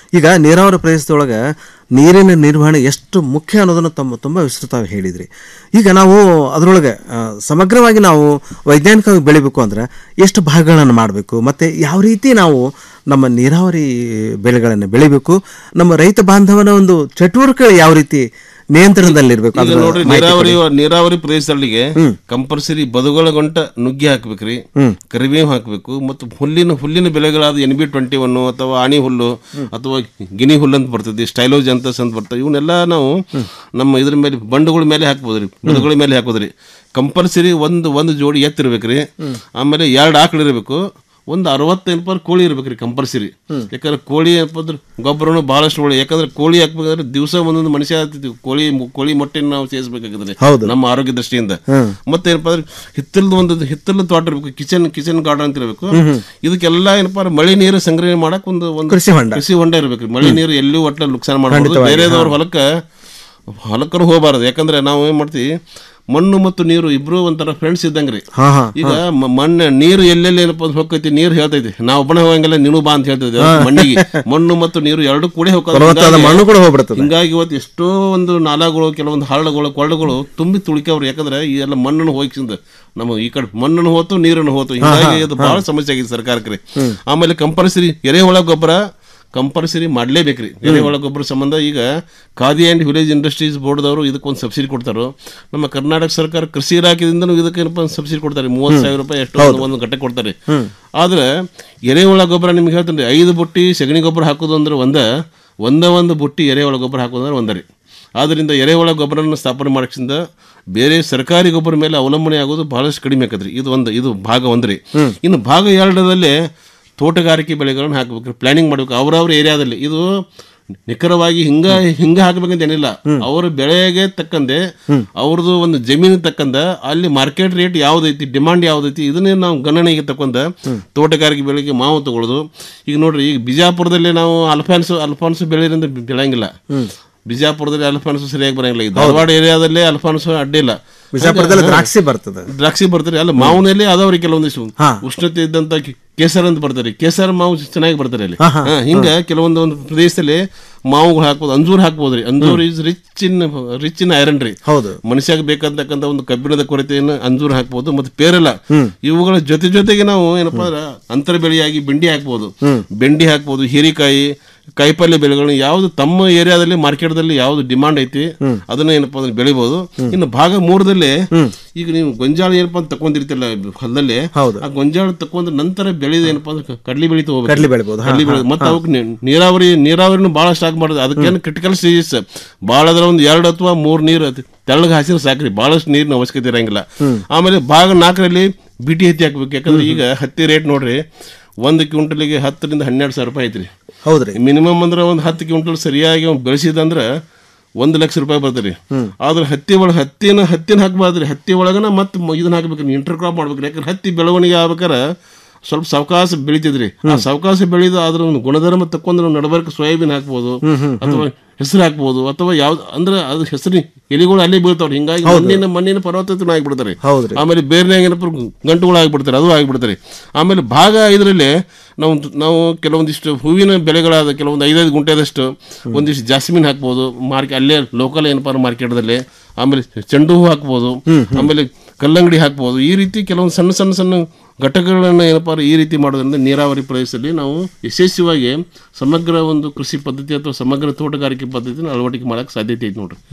ಈಗ ನೀರಾವರಿ ಪ್ರದೇಶದೊಳಗೆ ನೀರಿನ ನಿರ್ವಹಣೆ ಎಷ್ಟು ಮುಖ್ಯ ಅನ್ನೋದನ್ನು ತಮ್ಮ ತುಂಬ ವಿಸ್ತೃತವಾಗಿ ಹೇಳಿದ್ರಿ ಈಗ ನಾವು ಅದರೊಳಗೆ ಆ, ಸಮಗ್ರವಾಗಿ ನಾವು ವೈಜ್ಞಾನಿಕವಾಗಿ ಬೆಳಿಬೇಕು ಅಂದ್ರೆ ಎಷ್ಟು ಭಾಗಗಳನ್ನು ಮಾಡಬೇಕು ಮತ್ತು ಯಾವ ರೀತಿ ನಾವು ನಮ್ಮ ನೀರಾವರಿ ಬೆಳೆಗಳನ್ನು ಬೆಳಿಬೇಕು ನಮ್ಮ ರೈತ ಬಾಂಧವನ ಒಂದು ಚಟುವಟಿಕೆಗಳು ಯಾವ ರೀತಿ ನಿಯಂತ್ರಣದಲ್ಲಿರ್ಬೇಕು ಈಗ ಅದರ ನೋಡ್ರಿ ಮಾಹಿತಿ ನೀರಾವರಿ ಕೊಡಿ. ನೀರಾವರಿ ಪ್ರದೇಶದಲ್ಲಿಗೆ ಕಂಪಲ್ಸರಿ ಬದುಗಳ ಗಂಟ ನುಗ್ಗಿ ಹಾಕ್ಬೇಕ್ರಿ ಕರಿಬೇವು ಹಾಕ್ಬೇಕು ಮತ್ತು ಹುಲ್ಲಿನ ಹುಲ್ಲಿನ ಬೆಳೆಗಳಾದ ಎನ್ ಬಿ ಟ್ವೆಂಟಿ ಒನ್ ಅಥವಾ ಆಣಿ ಹುಲ್ಲು ಅಥವಾ ಗಿನಿ ಹುಲ್ಲು ಅಂತ ಬರ್ತದೆ ಸ್ಟೈಲೋಜ್ ಅಂತ ಅಂತ ಬರ್ತದೆ ಇವನ್ನೆಲ್ಲ ನಾವು ನಮ್ಮ ಇದ್ರ ಮೇಲೆ ಬಂಡುಗಳ ಮೇಲೆ ಹಾಕ್ಬೋದ್ರಿ ಬದುಗಳ ಮೇಲೆ ಹಾಕೋದ್ರಿ ಕಂಪಲ್ಸರಿ ಒಂದು ಒಂದು ಜೋಡಿ ಎತ್ತಿರ್ಬೇಕ್ರಿ ಆಮೇಲೆ ಎರಡು ಆಕಳು ಇರಬೇಕು ಒಂದು ಅರವತ್ತೈದು ರೂಪಾಯಿ ಕೋಳಿ ಇರ್ಬೇಕ್ರಿ ಕಂಪಲ್ಸರಿ ಯಾಕಂದ್ರೆ ಕೋಳಿ ಏನಪ್ಪ ಅಂದ್ರೆ ಗೊಬ್ಬರನು ಬಹಳಷ್ಟು ಒಳ್ಳೆ ಯಾಕಂದ್ರೆ ಕೋಳಿ ಹಾಕ್ಬೇಕಾದ್ರೆ ದಿವಸ ಒಂದೊಂದು ಮನುಷ್ಯ ಆಗ್ತಿದ್ವಿ ಕೋಳಿ ಕೋಳಿ ಮೊಟ್ಟೆನ ನಾವು ಸೇರಿಸಬೇಕಾಗಿದ್ರೆ ಹೌದು. ನಮ್ಮ ಆರೋಗ್ಯ ದೃಷ್ಟಿಯಿಂದ ಹ್ಮ್. ಮತ್ತೆ ಏನಪ್ಪಾ ಅಂದ್ರೆ ಹಿತ್ತಲದ ಒಂದು ಹಿತ್ತಲ ತೋಟ ಇರಬೇಕು ಕಿಚನ್ ಕಿಚನ್ ಗಾರ್ಡನ್ ಅಂತ ಇರಬೇಕು ಹ್ಮ್ ಹ್ಮ್. ಇದಕ್ಕೆಲ್ಲ ಏನಪ್ಪಾ ಅಂದ್ರೆ ಮಳೆ ನೀರು ಸಂಗ್ರಹಣೆ ಮಾಡಕ್ ಒಂದು ಒಂದು ಕೃಷಿ ಹೊಂಡ. ಕೃಷಿ ಹೊಂಡ ಇರ್ಬೇಕ್ರಿ ಮಳೆ ನೀರು ಎಲ್ಲೂ ಒಟ್ಟ ನುಕ್ಸಾನ ಮಾಡಬಾರ್ದು ಖಂಡಿತವಾಗಿ, ಬೇರೆದವ್ರ ಹಾ. ಹೊಲಕ್ಕ ಹೊಲಕ್ಕರು ಹೋಗಬಾರದು ಯಾಕಂದ್ರೆ ನಾವು ಏನ್ ಮಾಡ್ತೀವಿ ಮಣ್ಣು ಮತ್ತು ನೀರು ಇಬ್ರು ಒಂಥರ ಫ್ರೆಂಡ್ಸ್ ಇದ್ದಂಗ್ರಿ ಹಾ, ಹಾ, ಈಗ ಮ- ಮಣ್ಣು ನೀರು ಎಲ್ಲೆಲ್ಲಿ ಏನಪ್ಪ ಅಂದ್ರೆ ಹೋಗ್ತೈತಿ ನೀರು ಹೇಳ್ತೈತಿ ನಾವು ಒಬ್ಬನೇ ಹೋಗಂಗಿಲ್ಲ ನೀನು ಬಾ ಅಂತ ಹೇಳ್ತೈತಿ ಹಾ. ಮಣ್ಣಿಗೆ ಮಣ್ಣು ಮತ್ತು ನೀರು ಎರಡು ಕೂಡ ಫಲವತ್ತಾದ ಮಣ್ಣು ಕೂಡ ಹೋಗ್ಬಿಡ್ತದೆ. ಹಿಂಗಾಗಿ ಇವತ್ತು ಎಷ್ಟೋ ಒಂದು ನಾಲಾಗಳು ಕೆಲವೊಂದು ಹಳ್ಳಗಳು ಕೊಳ್ಳಗಳು ತುಂಬಿ ತುಳಿಕವ್ರು ಯಾಕಂದ್ರೆ ಈ ಎಲ್ಲ ಮಣ್ಣನ್ನು ಹೋಗಿಸಿಂದ ನಮ್ಮ ಈ ಕಡೆ ಮಣ್ಣನ್ನು ಹೋತು ನೀರನ್ನು ಹೋತು ಹಿಂಗಾಗಿ ಹಾ, ಅದು ಹಾ. ಬಹಳ ಸಮಸ್ಯೆ ಆಗಿದೆ ಸರ್ಕಾರಕ್ಕೆ ಆಮೇಲೆ ಕಂಪಲ್ಸರಿ ಎರೆಹುಳ ಗೊಬ್ಬರ ಕಂಪಲ್ಸರಿ ಮಾಡಲೇಬೇಕ್ರಿ ಎರೆಹುಳ ಗೊಬ್ಬರ ಸಂಬಂಧ ಈಗ ಖಾದಿ ಆ್ಯಂಡ್ ವಿಲೇಜ್ ಇಂಡಸ್ಟ್ರೀಸ್ ಬೋರ್ಡ್ದವರು ಇದಕ್ಕೊಂದು ಸಬ್ಸಿಡಿ ಕೊಡ್ತಾರೋ ನಮ್ಮ ಕರ್ನಾಟಕ ಸರ್ಕಾರ ಕೃಷಿ ಇಲಾಖೆದಿಂದನೂ ಇದಕ್ಕೆ ಏನಪ್ಪ ಸಬ್ಸಿಡಿ ಕೊಡ್ತಾರೆ ಮೂವತ್ತು ಸಾವಿರ ರೂಪಾಯಿ ಎಷ್ಟು ಹೌದು. ಒಂದು- ಒಂದು ಗಂಟೆ ಕೊಡ್ತಾರೆ ಆದ್ರೆ ಎರೆಹುಳ ಗೊಬ್ಬರ ನಿಮ್ಗೆ ಹೇಳ್ತೀನಿ ಐದು ಬುಟ್ಟಿ ಸಗಣಿ ಗೊಬ್ಬರ ಹಾಕೋದು ಅಂದ್ರೆ ಒಂದ ಒಂದ ಒಂದು ಬುಟ್ಟಿ ಎರೆಹುಳ ಗೊಬ್ಬರ ಹಾಕೋದು ಅಂದ್ರೆ ಒಂದರಿ ಆದ್ದರಿಂದ ಎರೆಹುಳ ಗೊಬ್ಬರನ ಸ್ಥಾಪನೆ ಮಾಡೋಕ್ಕಿಂತ ಬೇರೆ ಸರ್ಕಾರಿ ಗೊಬ್ಬರ ಮೇಲೆ ಅವಲಂಬನೆ ಆಗೋದು ಬಹಳಷ್ಟು ಕಡಿಮೆ ಆಕತ್ರಿ ಇದು ಒಂದು ಇದು ಭಾಗ ಒಂದ್ರಿ ಇನ್ನು ಭಾಗ ಎರಡರಲ್ಲಿ ತೋಟಗಾರಿಕೆ ಬೆಳೆಗಳನ್ನು ಹಾಕ್ಬೇಕು ಪ್ಲಾನಿಂಗ್ ಮಾಡ್ಬೇಕು ಅವ್ರವ್ರ ಏರಿಯಾದಲ್ಲಿ ಇದು ನಿಖರವಾಗಿ ಹಿಂಗ ಹಿಂಗ ಹಾಕ್ಬೇಕಂತ ಏನಿಲ್ಲ ಅವ್ರ ಬೆಳೆಗೆ ತಕ್ಕಂತೆ ಅವ್ರದ್ದು ಒಂದು ಜಮೀನಿಗೆ ತಕ್ಕಂದ ಅಲ್ಲಿ ಮಾರ್ಕೆಟ್ ರೇಟ್ ಯಾವ್ದೈತಿ ಡಿಮಾಂಡ್ ಯಾವ್ದೈತಿ ಇದನ್ನೇ ನಾವು ಗಣನೆಗೆ ತಕೊಂಡ ತೋಟಗಾರಿಕೆ ಬೆಳೆಗೆ ಮಾವು ತಗೊಳ್ಳೋದು ಈಗ ನೋಡ್ರಿ ಈಗ ಬಿಜಾಪುರದಲ್ಲಿ ನಾವು ಅಲ್ಫಾನ್ಸು ಅಲ್ಫಾನ್ಸು ಬೆಳೆಯೋದ್ರಿಂದ ಬೆಳೆಯಂಗಿಲ್ಲ ಬಿಜಾಪುರದಲ್ಲಿ ಅಲ್ಫಾನ್ಸು ಸರಿಯಾಗಿ ಬರಂಗಿಲ್ಲ ಈ ಧಾರವಾಡ ಏರಿಯಾದಲ್ಲೇ ಅಲ್ಫಾನ್ಸು ಅಡ್ಡಿಲ್ಲ ಬಿಜಾಪುರದಲ್ಲಿ ಹಂಗ- ದ್ರಾಕ್ಷಿ ಬರ್ತದೆ ದ್ರಾಕ್ಷಿ ಬರ್ತಾರೆ ಅಲ್ಲ ಮಾವಿನಲ್ಲಿ ಅದಾವ್ರಿ ಕೆಲವೊಂದಿಷ್ಟು ಉಷ್ಣತೆ ಇದ್ದಂತ ಕಿ- ಕೇಸರ್ ಅಂತ ಬರ್ತಾರೆ ಕೇಸರ್ ಮಾವು ಚೆನ್ನಾಗಿ ಬರ್ತಾರೆ ಅಲ್ಲಿ ಹಾ, ಹಾ. ಹಾ, ಹಿಂಗ ಕೆಲವೊಂದು ಒಂದು ಪ್ರದೇಶದಲ್ಲಿ ಮಾವುಗಳು ಹಾಕ್ಬೋದು ಅಂಜೂರ್ ಹಾಕ್ಬೋದ್ರಿ anjeer is rich in rich in iron ರೀ ಹೌದು ಮನುಷ್ಯಾಗ ಬೇಕಾದಂತಕ್ಕಂಥ ಒಂದು ಕಬ್ಬಿಣದ ಕೊರತೆಯನ್ನು ಅಂಜೂರ್ ಹಾಕ್ಬೋದು ಮತ್ತೆ ಪೇರಲ ಇವುಗಳ ಜೊತೆ ಜೊತೆಗೆ ನಾವು ಏನಪ್ಪಾ ಅಂದ್ರೆ ಅಂತರ ಬೆಳೆಯಾಗಿ ಬೆಂಡಿ ಹಾಕ್ಬೋದು ಬೆಂಡಿ ಹಾಕ್ಬೋದು ಹೀರಿಕಾಯಿ ಕಾಯಿಪಲ್ಯ ಬೆಳೆಗಳನ್ನ ಯಾವ್ದು ತಮ್ಮ ಏರಿಯಾದಲ್ಲಿ ಮಾರ್ಕೆಟ್ದಲ್ಲಿ ಯಾವ್ದು ಡಿಮಾಂಡ್ ಐತಿ ಅದನ್ನ ಏನಪ್ಪಾ ಅಂದ್ರೆ ಬೆಳಿಬಹುದು ಇನ್ನು ಭಾಗ ಮೂರದಲ್ಲಿ ಈಗ ನೀವು ಗೊಂಜಾಳ ಏನಪ್ಪಾ ಅಂತ ತಕೊಂಡಿರ್ತಿಲ್ಲ ಹೊಲದಲ್ಲಿ ಆ ಗೊಂಜಾಳ ತಕೊಂಡ ನಂತರ ಬೆಳೆದ ಏನಪ್ಪಾ ಅಂದ್ರೆ ಕಡ್ಲಿ ಬೆಳಿ ತಗೋಬೇಕು ಕಡ್ಲಿ ಬೆಳಿಬೋದು. ಹಾ, ಕಡ್ಲಿ ಹಾ, ಬೆಳೆ ಮತ್ತೆ ಹಾ. ಅವಕ್ಕೆ ನೀ- ನೀರಾವರಿ ನೀರಾವರಿನೂ ಭಾಳ ಸ್ಟಾಕ್ ಮಾಡೋದು ಅದಕ್ಕೇನು ಕ್ರಿಟಿಕಲ್ ಸ್ಟೇಜಸ್ ಭಾಳ ಅದ್ರ ಒಂದು ಎರಡು ಅಥವಾ ಮೂರು ನೀರು ಅದು ತೆಳ್ಳಗೆ ಹಾಸಿದ್ರೆ ಸಾಕ್ರಿ ಭಾಳಷ್ಟು ನೀರಿನ ಅವಶ್ಯಕತೆ ಇರಂಗಿಲ್ಲ ಆಮೇಲೆ ಭಾಗ ನಾಲ್ಕರಲ್ಲಿ ಬಿಟಿ ಹತ್ತಿ ಹಾಕ್ಬೇಕು ಯಾಕಂದ್ರೆ ಈಗ ಹತ್ತಿ ರೇಟ್ ನೋಡ್ರಿ ಒಂದು ಕ್ವಿಂಟಲಿಗೆ ಹತ್ತರಿಂದ ಹನ್ನೆರಡು ಸಾವಿರ ರೂಪಾಯಿ ಐತ್ರಿ ಹೌದ್ರಿ ಮಿನಿಮಮ್ ಅಂದ್ರೆ ಒಂದು ಹತ್ತು ಕ್ವಿಂಟಲ್ ಸರಿಯಾಗಿ ಅವ್ನು ಬೆಳೆಸಿದಂದ್ರೆ ಒಂದು ಲಕ್ಷ ರೂಪಾಯಿ ಬರ್ತದೆ ಆದ್ರೆ ಹತ್ತಿ ಒಳಗೆ ಹತ್ತಿನ ಹತ್ತಿನ ಹಾಕ್ಬಾರ್ದ್ರಿ ಹತ್ತಿ ಒಳಗನ ಮತ್ತೆ ಇದನ್ನ ಹಾಕ್ಬೇಕ್ರಿ ಇಂಟರ್ ಕ್ರಾಪ್ ಮಾಡ್ಬೇಕ್ರಿ ಯಾಕಂದ್ರೆ ಹತ್ತಿ ಬೆಳವಣಿಗೆ ಆಗ್ಬೇಕಾರೆ ಸ್ವಲ್ಪ ಸಾವಕಾಶ ಬೆಳಿತಿದ್ರಿ ಆ ಸಾವಕಾಶ ಬೆಳೆದು ಅದ್ರ ಒಂದು ಗುಣಧರ್ಮ ತಕ್ಕೊಂಡ್ರೆ ನಡಬರ್ಕ ಸೋಯಾಬೀನ್ ಹಾಕ್ಬೋದು ಅಥವಾ ಹೆಸರು ಹಾಕ್ಬೋದು ಅಥವಾ ಯಾವ್ದು ಅಂದ್ರೆ ಅದು ಹೆಸರು ಎಲಿಗಳು ಅಲ್ಲೇ ಬೀಳ್ತಾವ್ರಿ ಹಿಂಗಾಗಿ ಮಣ್ಣಿನ ಮಣ್ಣಿನ ಫಲವತ್ತತೆ ಆಗಿಬಿಡ್ತಾರೆ ಹೌದ್ರಿ. ಆಮೇಲೆ ಬೇರೆ ಏನಪ್ಪ ಗಂಟುಗಳು ಆಗಿಬಿಡ್ತಾರೆ ಅದು ಆಗಿಬಿಡ್ತಾರೆ ಆಮೇಲೆ ಭಾಗ ಐದರಲ್ಲಿ ನಾವು ನಾವು ಕೆಲವೊಂದಿಷ್ಟು ಹೂವಿನ ಬೆಳೆಗಳಾದ ಕೆಲವೊಂದು ಐದೈದು ಗುಂಟೆದಷ್ಟು ಒಂದಿಷ್ಟು ಜಾಸ್ಮಿನ್ ಹಾಕ್ಬೋದು ಮಾರ್ಕೆ ಅಲ್ಲೇ ಲೋಕಲ್ ಏನಪ್ಪ ಮಾರ್ಕೆಟ್ದಲ್ಲಿ ಆಮೇಲೆ ಚೆಂಡು ಹೂ ಹಾಕ್ಬೋದು ಆಮೇಲೆ ಕಲ್ಲಂಗಡಿ ಹಾಕ್ಬೋದು ಈ ರೀತಿ ಕೆಲವೊಂದು ಸಣ್ಣ ಸಣ್ಣ ಸಣ್ಣ ಘಟಕಗಳನ್ನು ಏನಪ್ಪ ಅಂದ್ರೆ ಈ ರೀತಿ ಮಾಡೋದ್ರಿಂದ ನೀರಾವರಿ ಪ್ರದೇಶದಲ್ಲಿ ನಾವು ಯಶಸ್ವಿಯಾಗಿ ಸಮಗ್ರ ಒಂದು ಕೃಷಿ ಪದ್ಧತಿ ಅಥವಾ ಸಮಗ್ರ ತೋಟಗಾರಿಕೆ ಪದ್ಧತಿನ ಅಳವಡಿಕೆ ಮಾಡಕ್ಕೆ ಸಾಧ್ಯತೆ ಐತೆ ನೋಡ್ರಿ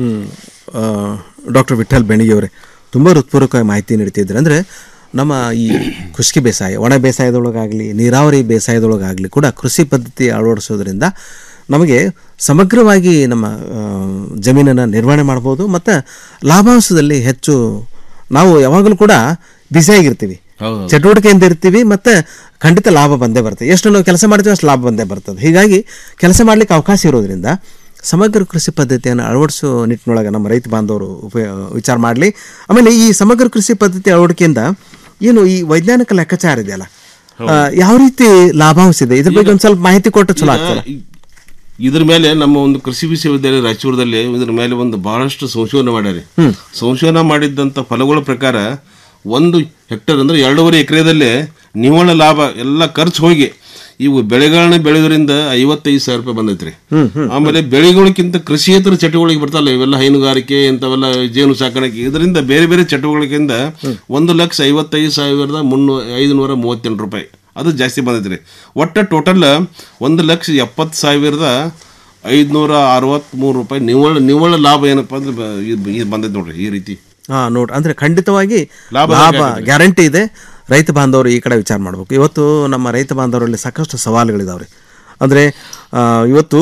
ಡಾಕ್ಟರ್ ವಿಠಲ್ ಬೆಣಿಗೆಯವರೇ ತುಂಬ ಹೃತ್ಪೂರ್ವಕ ಮಾಹಿತಿ ನೀಡ್ತಿದ್ದಾರೆ ಅಂದರೆ ನಮ್ಮ ಈ ಖುಷ್ಕಿ ಬೇಸಾಯ ಒಣ ಬೇಸಾಯದೊಳಗಾಗಲಿ ನೀರಾವರಿ ಬೇಸಾಯದೊಳಗಾಗಲಿ ಕೂಡ ಕೃಷಿ ಪದ್ಧತಿ ಅಳವಡಿಸೋದ್ರಿಂದ ನಮಗೆ ಸಮಗ್ರವಾಗಿ ನಮ್ಮ ಆ, ಜಮೀನನ್ನು ನಿರ್ವಹಣೆ ಮಾಡ್ಬೋದು ಮತ್ತು ಲಾಭಾಂಶದಲ್ಲಿ ಹೆಚ್ಚು ನಾವು ಯಾವಾಗಲೂ ಕೂಡ ಬ್ಯುಸಿಯಾಗಿರ್ತೀವಿ ಹೌದು. ಚಟುವಟಿಕೆಯಿಂದ ಇರ್ತೀವಿ ಮತ್ತು ಖಂಡಿತ ಲಾಭ ಬಂದೇ ಬರ್ತದೆ ಎಷ್ಟು ನಾವು ಕೆಲಸ ಮಾಡ್ತೀವಿ ಅಷ್ಟು ಲಾಭ ಬಂದೇ ಬರ್ತದೆ ಹೀಗಾಗಿ ಕೆಲಸ ಮಾಡಲಿಕ್ಕೆ ಅವಕಾಶ ಇರೋದ್ರಿಂದ ಸಮಗ್ರ ಕೃಷಿ ಪದ್ಧತಿಯನ್ನು ಅಳವಡಿಸೋ ನಿಟ್ಟಿನೊಳಗೆ ನಮ್ಮ ರೈತ ಬಾಂಧವರು ಉಪಯ ವಿಚಾರ ಮಾಡಲಿ ಆಮೇಲೆ ಈ ಸಮಗ್ರ ಕೃಷಿ ಪದ್ಧತಿ ಅಳವಡಿಕೆಯಿಂದ ಏನು ಈ ವೈಜ್ಞಾನಿಕ ಲೆಕ್ಕಾಚಾರ ಇದೆಯಲ್ಲ ಆ, ಯಾವ ರೀತಿ ಲಾಭಾಂಶ ಇದೆ ಇದ್ರ ಬಗ್ಗೆ ಒಂದು ಸ್ವಲ್ಪ ಮಾಹಿತಿ ಕೊಟ್ಟು ಚಲೋ ಆಗ್ತದೆ ಇದ್ರ ಮೇಲೆ ನಮ್ಮ ಒಂದು ಕೃಷಿ ವಿಶ್ವವಿದ್ಯಾಲಯ ರಾಯಚೂರದಲ್ಲಿ ಇದ್ರ ಮೇಲೆ ಒಂದು ಬಹಳಷ್ಟು ಸಂಶೋಧನೆ ಮಾಡ್ಯಾರಿ ಸಂಶೋಧನೆ ಮಾಡಿದ್ದಂಥ ಫಲಗಳ ಪ್ರಕಾರ ಒಂದು ಹೆಕ್ಟರ್ ಅಂದ್ರೆ ಎರಡೂವರೆ ಎಕರೆದಲ್ಲಿ ನಿವ್ವಳ ಲಾಭ ಎಲ್ಲ ಖರ್ಚು ಹೋಗಿ ಇವು ಬೆಳೆಗಳನ್ನ ಬೆಳೆಯೋದ್ರಿಂದ ಐವತ್ತೈದು ಸಾವಿರ ರೂಪಾಯಿ ಬಂದೈತ್ರಿ ಹ್ಮ್, ಹ್ಮ್, ಆಮೇಲೆ ಬೆಳೆಗಳಿಗಿಂತ ಕೃಷಿಯೇತರ ಚಟುವಟಿಕೆ ಬರ್ತಾವಲ್ಲ ಇವೆಲ್ಲ ಹೈನುಗಾರಿಕೆ ಇಂಥವೆಲ್ಲ ಜೇನು ಸಾಕಾಣಿಕೆ ಇದರಿಂದ ಬೇರೆ ಬೇರೆ ಚಟುವಟಿಕೆಯಿಂದ ಒಂದು ಲಕ್ಷ ಐವತ್ತೈದು ಸಾವಿರದ ಮುನ್ನೂ ಐದುನೂರ ಮೂವತ್ತೆಂಟು ರೂಪಾಯಿ ಅದು ಜಾಸ್ತಿ ಬಂದೈತ್ರಿ ಒಟ್ಟು ಟೋಟಲ್ ಒಂದು ಲಕ್ಷ ಎಪ್ಪತ್ತು ಸಾವಿರದ ಐದುನೂರ ಅರವತ್ತ್ಮೂರು ರೂಪಾಯಿ ನಿವ್ವಳ ನಿವ್ವಳ ಲಾಭ ಏನಪ್ಪ ಅಂದ್ರೆ ಬ- ಇದು ಇದು ಬಂದೈತೆ ನೋಡ್ರಿ ಈ ರೀತಿ ಹಾ ನೋಡ್ರಿ ಅಂದ್ರೆ ಖಂಡಿತವಾಗಿ ಲಾಭ ಲಾಭ ಆಗುತ್ತೆ. ಗ್ಯಾರಂಟಿ ಇದೆ ರೈತ ಬಾಂಧವರು ಈ ಕಡೆ ವಿಚಾರ ಮಾಡಬೇಕು ಇವತ್ತು ನಮ್ಮ ರೈತ ಬಾಂಧವರಲ್ಲಿ ಸಾಕಷ್ಟು ಸವಾಲುಗಳಿದಾವ್ರಿ ಅಂದರೆ ಇವತ್ತು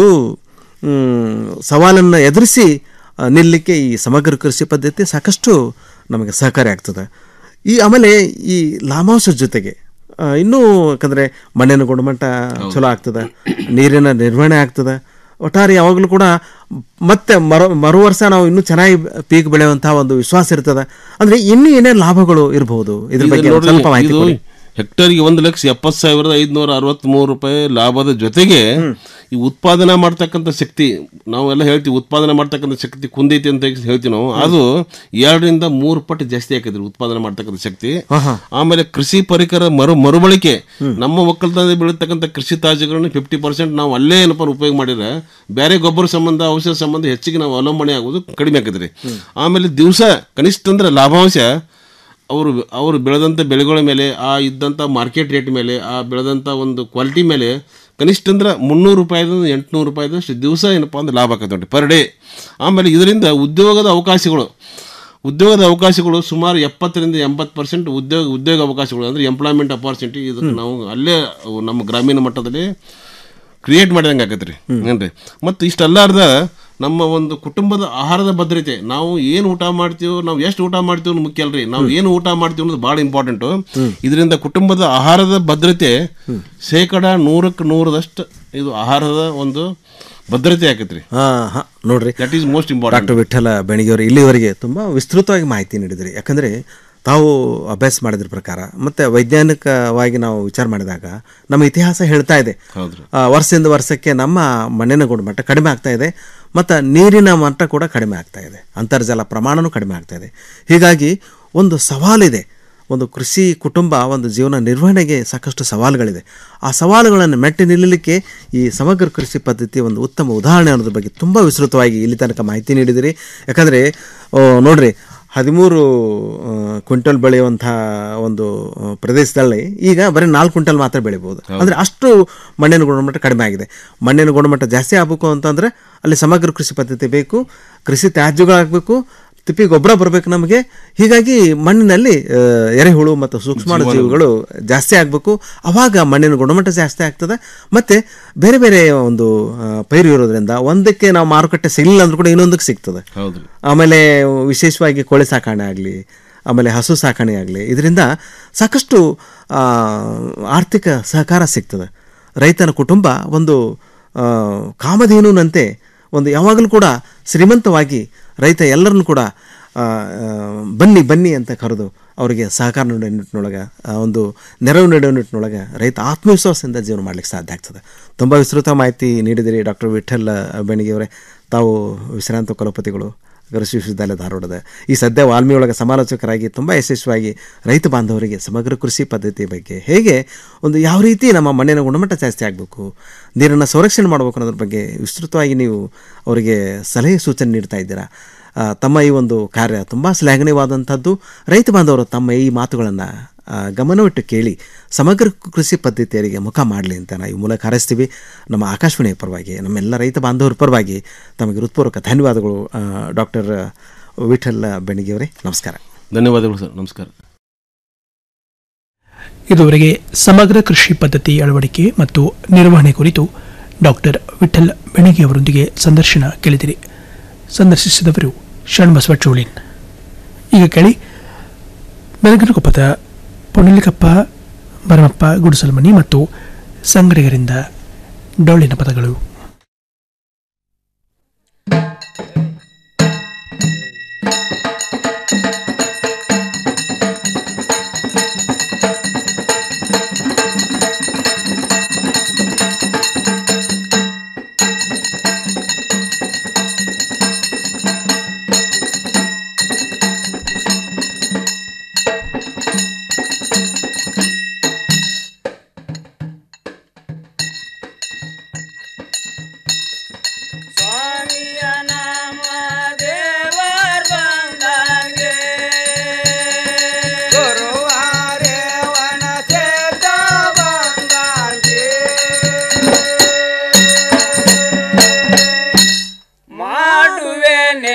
ಮ್, ಸವಾಲನ್ನು ಎದುರಿಸಿ ಆ, ನಿಲ್ಲಲಿಕ್ಕೆ ಈ ಸಮಗ್ರ ಕೃಷಿ ಪದ್ಧತಿ ಸಾಕಷ್ಟು ನಮಗೆ ಸಹಕಾರಿ ಆಗ್ತದೆ ಈ ಆಮೇಲೆ ಈ ಲಾಭಾಂಶದ ಜೊತೆಗೆ ಆ, ಇನ್ನೂ ಯಾಕಂದರೆ ಮಣ್ಣಿನ ಗುಣಮಟ್ಟ ಚಲೋ ಆಗ್ತದೆ ನೀರಿನ ನಿರ್ವಹಣೆ ಆಗ್ತದೆ ಒಟ್ಟಾರೆ ಯಾವಾಗಲೂ ಕೂಡ ಮತ್ತೆ ಮರು ಮರು ವರ್ಷ ನಾವು ಇನ್ನೂ ಚೆನ್ನಾಗಿ ಪೀಕ್ ಬೆಳೆಯುವಂಥ ಒಂದು ವಿಶ್ವಾಸ ಇರ್ತದೆ ಅಂದರೆ ಇನ್ನೂ ಏನೇನು ಲಾಭಗಳು ಇರಬಹುದು ಇದ್ರ ಇದು ಬಗ್ಗೆ ಒಂದ್ ನೋಡ್ರಿ, ಸ್ವಲ್ಪ ಮಾಹಿತಿ ಇದು ಕೊಡಿ ಹೆಕ್ಟರ್ಗೆ ಒಂದು ಲಕ್ಷ ಎಪ್ಪತ್ತು ಸಾವಿರದ ಐದುನೂರ ಅರವತ್ತ್ಮೂರು ರೂಪಾಯಿ ಲಾಭದ ಜೊತೆಗೆ ಈ ಉತ್ಪಾದನೆ ಮಾಡ್ತಕ್ಕಂಥ ಶಕ್ತಿ ನಾವೆಲ್ಲ ಹೇಳ್ತೀವಿ ಉತ್ಪಾದನೆ ಮಾಡ್ತಕ್ಕಂಥ ಶಕ್ತಿ ಕುಂದೈತಿ ಅಂತ ಹೇಳ್ತೀವಿ ನಾವು ಅದು ಎರಡರಿಂದ ಮೂರು ಪಟ್ಟು ಜಾಸ್ತಿ ಆಕೈತ್ರಿ ಉತ್ಪಾದನೆ ಮಾಡ್ತಕ್ಕಂಥ ಶಕ್ತಿ ಆಮೇಲೆ ಕೃಷಿ ಪರಿಕರ ಮರು ಮರುಬಳಕೆ ನಮ್ಮ ಒಕ್ಕಲ್ತನದಲ್ಲಿ ಬೆಳೀತಕ್ಕಂಥ ಕೃಷಿ ತಾಜುಗಳನ್ನ ಫಿಫ್ಟಿ ಪರ್ಸೆಂಟ್ ನಾವು ಅಲ್ಲೇ ಏನಪ್ಪ ಉಪಯೋಗ ಮಾಡಿದ್ರೆ ಬೇರೆ ಗೊಬ್ಬರ ಸಂಬಂಧ ಔಷಧ ಸಂಬಂಧ ಹೆಚ್ಚಿಗೆ ನಾವು ಅವಲಂಬನೆ ಆಗೋದು ಕಡಿಮೆ ಆಕೈತ್ರಿ ಆಮೇಲೆ ದಿವಸ ಕನಿಷ್ಠ ಅಂದ್ರೆ ಲಾಭಾಂಶ ಅವರು ಅವರು ಬೆಳೆದಂಥ ಬೆಳೆಗಳ ಮೇಲೆ ಆ ಇದ್ದಂಥ ಮಾರ್ಕೆಟ್ ರೇಟ್ ಮೇಲೆ ಆ ಬೆಳೆದಂಥ ಒಂದು ಕ್ವಾಲಿಟಿ ಮೇಲೆ ಕನಿಷ್ಠ ಅಂದ್ರೆ ಮುನ್ನೂರು ರೂಪಾಯಿದಿಂದ ಎಂಟುನೂರು ರೂಪಾಯಿದಷ್ಟು ದಿವಸ ಏನಪ್ಪ ಅಂದ್ರೆ ಲಾಭ ಆಕತ್ತೆ ನೋಡಿ ಪರ್ ಡೇ ಆಮೇಲೆ ಇದರಿಂದ ಉದ್ಯೋಗದ ಅವಕಾಶಗಳು ಉದ್ಯೋಗದ ಅವಕಾಶಗಳು ಸುಮಾರು ಎಪ್ಪತ್ತರಿಂದ ಎಂಬತ್ತು ಪರ್ಸೆಂಟ್ ಉದ್ಯೋಗ ಉದ್ಯೋಗ ಅವಕಾಶಗಳು ಅಂದರೆ ಎಂಪ್ಲಾಯ್ಮೆಂಟ್ ಅಪಾರ್ಚುನಿಟಿ ಇದಕ್ಕೆ ನಾವು ಅಲ್ಲೇ ಅವು ನಮ್ಮ ಗ್ರಾಮೀಣ ಮಟ್ಟದಲ್ಲಿ ಕ್ರಿಯೇಟ್ ಮಾಡಿದಂಗೆ ಆಗತ್ತೆ ರೀ ಏನ್ರಿ ಮತ್ತು ಇಷ್ಟಲ್ಲಾರ್ದ ನಮ್ಮ ಒಂದು ಕುಟುಂಬದ ಆಹಾರದ ಭದ್ರತೆ ನಾವು ಏನು ಊಟ ಮಾಡ್ತೀವೋ ನಾವು ಎಷ್ಟು ಊಟ ಮಾಡ್ತೀವಿ ಅನ್ನೋದು ಮುಖ್ಯ ಅಲ್ರಿ ನಾವು ಏನು ಊಟ ಮಾಡ್ತೀವಿ ಅನ್ನೋದು ಭಾಳ ಇಂಪಾರ್ಟೆಂಟು ಇದರಿಂದ ಕುಟುಂಬದ ಆಹಾರದ ಭದ್ರತೆ ಶೇಕಡ ನೂರಕ್ಕೆ ನೂರದಷ್ಟು ಇದು ಆಹಾರದ ಒಂದು ಭದ್ರತೆ ಆಕತ್ರಿ ಹಾ ಹಾ ನೋಡ್ರಿ that is most important doctor Vittal ಬೆಣಿಗೆಯವರು ಇಲ್ಲಿವರೆಗೆ ತುಂಬ ವಿಸ್ತೃತವಾಗಿ ಮಾಹಿತಿ ನೀಡಿದ್ರಿ ಯಾಕಂದರೆ ತಾವು ಅಭ್ಯಾಸ ಮಾಡಿದ್ರ ಪ್ರಕಾರ ಮತ್ತು ವೈಜ್ಞಾನಿಕವಾಗಿ ನಾವು ವಿಚಾರ ಮಾಡಿದಾಗ ನಮ್ಮ ಇತಿಹಾಸ ಹೇಳ್ತಾ ಇದೆ ಹೌದ್ರಿ ಆ, ವರ್ಷದಿಂದ ವರ್ಷಕ್ಕೆ ನಮ್ಮ ಮಣ್ಣಿನ ಗುಣಮಟ್ಟ ಕಡಿಮೆ ಆಗ್ತಾ ಇದೆ ಮತ್ತು ನೀರಿನ ಮಟ್ಟ ಕೂಡ ಕಡಿಮೆ ಆಗ್ತಾ ಇದೆ ಅಂತರ್ಜಲ ಪ್ರಮಾಣನೂ ಕಡಿಮೆ ಆಗ್ತಾ ಇದೆ ಹೀಗಾಗಿ ಒಂದು ಸವಾಲಿದೆ ಒಂದು ಕೃಷಿ ಕುಟುಂಬ ಒಂದು ಜೀವನ ನಿರ್ವಹಣೆಗೆ ಸಾಕಷ್ಟು ಸವಾಲುಗಳಿದೆ ಆ ಸವಾಲುಗಳನ್ನು ಮೆಟ್ಟಿ ನಿಲ್ಲಲಿಕ್ಕೆ ಈ ಸಮಗ್ರ ಕೃಷಿ ಪದ್ಧತಿ ಒಂದು ಉತ್ತಮ ಉದಾಹರಣೆ ಅನ್ನೋದ್ರ ಬಗ್ಗೆ ತುಂಬ ವಿಸ್ತೃತವಾಗಿ ಇಲ್ಲಿ ತನಕ ಮಾಹಿತಿ ನೀಡಿದಿರಿ ಯಾಕಂದರೆ ನೋಡ್ರಿ ಹದಿಮೂರು ಆ, ಕ್ವಿಂಟಲ್ ಬೆಳೆಯುವಂಥ ಒಂದು ಆ, ಪ್ರದೇಶದಲ್ಲಿ ಈಗ ಬರೀ ನಾಲ್ಕು ಕ್ವಿಂಟಲ್ ಮಾತ್ರ ಬೆಳಿಬೋದು ಅಂದರೆ ಅಷ್ಟು ಮಣ್ಣಿನ ಗುಣಮಟ್ಟ ಕಡಿಮೆ ಆಗಿದೆ ಮಣ್ಣಿನ ಗುಣಮಟ್ಟ ಜಾಸ್ತಿ ಆಗಬೇಕು ಅಂತಂದರೆ ಅಲ್ಲಿ ಸಮಗ್ರ ಕೃಷಿ ಪದ್ಧತಿ ಬೇಕು ಕೃಷಿ ತ್ಯಾಜ್ಯಗಳಾಗಬೇಕು ತಿಪ್ಪಿ ಗೊಬ್ಬರ ಬರಬೇಕು ನಮಗೆ ಹೀಗಾಗಿ ಮಣ್ಣಿನಲ್ಲಿ ಆ, ಎರೆಹುಳು ಮತ್ತು ಸೂಕ್ಷ್ಮಾಣು ಜೀವಿಗಳು ಜಾಸ್ತಿ ಆಗಬೇಕು ಅವಾಗ ಮಣ್ಣಿನ ಗುಣಮಟ್ಟ ಜಾಸ್ತಿ ಆಗ್ತದೆ ಮತ್ತು ಬೇರೆ ಬೇರೆ ಒಂದು ಆ, ಪೈರು ಇರೋದ್ರಿಂದ ಒಂದಕ್ಕೆ ನಾವು ಮಾರುಕಟ್ಟೆ ಸಿಗಲಿಲ್ಲ ಅಂದ್ರೂ ಕೂಡ ಇನ್ನೊಂದಕ್ಕೆ ಸಿಗ್ತದೆ ಹೌದ್ರಿ ಆಮೇಲೆ ವಿಶೇಷವಾಗಿ ಕೋಳಿ ಸಾಕಣೆ ಆಗಲಿ ಆಮೇಲೆ ಹಸು ಸಾಕಣೆ ಆಗಲಿ ಇದರಿಂದ ಸಾಕಷ್ಟು ಆ, ಆರ್ಥಿಕ ಸಹಕಾರ ಸಿಗ್ತದೆ ರೈತನ ಕುಟುಂಬ ಒಂದು ಆ, ಕಾಮಧೇನುನಂತೆ ಒಂದು ಯಾವಾಗಲೂ ಕೂಡ ಶ್ರೀಮಂತವಾಗಿ ರೈತ ಎಲ್ಲರನ್ನು ಕೂಡ ಆ, ಆ, ಬನ್ನಿ ಬನ್ನಿ ಅಂತ ಕರೆದು ಅವರಿಗೆ ಸಹಕಾರ ನೀಡೋ ನಿಟ್ಟಿನೊಳಗೆ ಆ, ಒಂದು ನೆರವು ನೀಡೋ ನಿಟ್ಟಿನೊಳಗೆ ರೈತ ಆತ್ಮವಿಶ್ವಾಸದಿಂದ ಜೀವನ ಮಾಡಲಿಕ್ಕೆ ಸಾಧ್ಯ ಆಗ್ತದೆ ತುಂಬ ವಿಸ್ತೃತ ಮಾಹಿತಿ ನೀಡಿದಿರಿ ಡಾಕ್ಟರ್ ವಿಠಲ್ ಬೆಣಿಗೆಯವರೇ ತಾವು ವಿಶ್ರಾಂತ ಕುಲಪತಿಗಳು ಕೃಷಿ ವಿಶ್ವವಿದ್ಯಾಲಯ ಧಾರವಾಡದ ಈ ಸದ್ಯ ವಾಲ್ಮೀಯೊಳಗೆ ಸಮಾಲೋಚಕರಾಗಿ ತುಂಬ ಯಶಸ್ವಿಯಾಗಿ ರೈತ ಬಾಂಧವರಿಗೆ ಸಮಗ್ರ ಕೃಷಿ ಪದ್ಧತಿ ಬಗ್ಗೆ ಹೇಗೆ ಒಂದು ಯಾವ ರೀತಿ ನಮ್ಮ ಮಣ್ಣಿನ ಗುಣಮಟ್ಟ ಜಾಸ್ತಿ ಆಗಬೇಕು ನೀರನ್ನು ಸಂರಕ್ಷಣೆ ಮಾಡಬೇಕು ಅನ್ನೋದ್ರ ಬಗ್ಗೆ ವಿಸ್ತೃತವಾಗಿ ನೀವು ಅವರಿಗೆ ಸಲಹೆ ಸೂಚನೆ ನೀಡ್ತಾ ಇದ್ದೀರಾ ಆ, ತಮ್ಮ ಈ ಒಂದು ಕಾರ್ಯ ತುಂಬ ಶ್ಲಾಘನೀಯವಾದಂಥದ್ದು ರೈತ ಬಾಂಧವರು ತಮ್ಮ ಈ ಮಾತುಗಳನ್ನು ಗಮನವಿಟ್ಟು ಕೇಳಿ ಸಮಗ್ರ ಕೃಷಿ ಪದ್ಧತಿಯರಿಗೆ ಮುಖ ಮಾಡಲಿ ಅಂತ ನಾವು ಈ ಮೂಲಕ ಹಾರೈಸ್ತೀವಿ ನಮ್ಮ ಆಕಾಶವಾಣಿಯ ಪರವಾಗಿ ನಮ್ಮೆಲ್ಲ ರೈತ ಬಾಂಧವರ ಪರವಾಗಿ ತಮಗೆ ಹೃತ್ಪೂರ್ವಕ ಧನ್ಯವಾದಗಳು ಡಾಕ್ಟರ್ ವಿಠಲ್ ಬೆಣಿಗೆಯವರೇ ನಮಸ್ಕಾರ ಧನ್ಯವಾದಗಳು ಸರ್ ನಮಸ್ಕಾರ ಇದುವರೆಗೆ ಸಮಗ್ರ ಕೃಷಿ ಪದ್ಧತಿ ಅಳವಡಿಕೆ ಮತ್ತು ನಿರ್ವಹಣೆ ಕುರಿತು ಡಾಕ್ಟರ್ ವಿಠಲ್ ಬೆಣಿಗೆ ಅವರೊಂದಿಗೆ ಸಂದರ್ಶನ ಕೇಳಿದಿರಿ ಸಂದರ್ಶಿಸಿದವರು ಶಣ್ಬಸವ ಚೋಳಿನ್ ಈಗ ಕೇಳಿ ಬೆಳಗನಕೊಪ್ಪದ ಪುಣಲಿಕಪ್ಪ ಭರಮಪ್ಪ ಗುಡಿಸಲ್ಮನಿ ಮತ್ತು ಸಂಗಡಿಗರಿಂದ ಡೊಳ್ಳಿನ ಪದಗಳು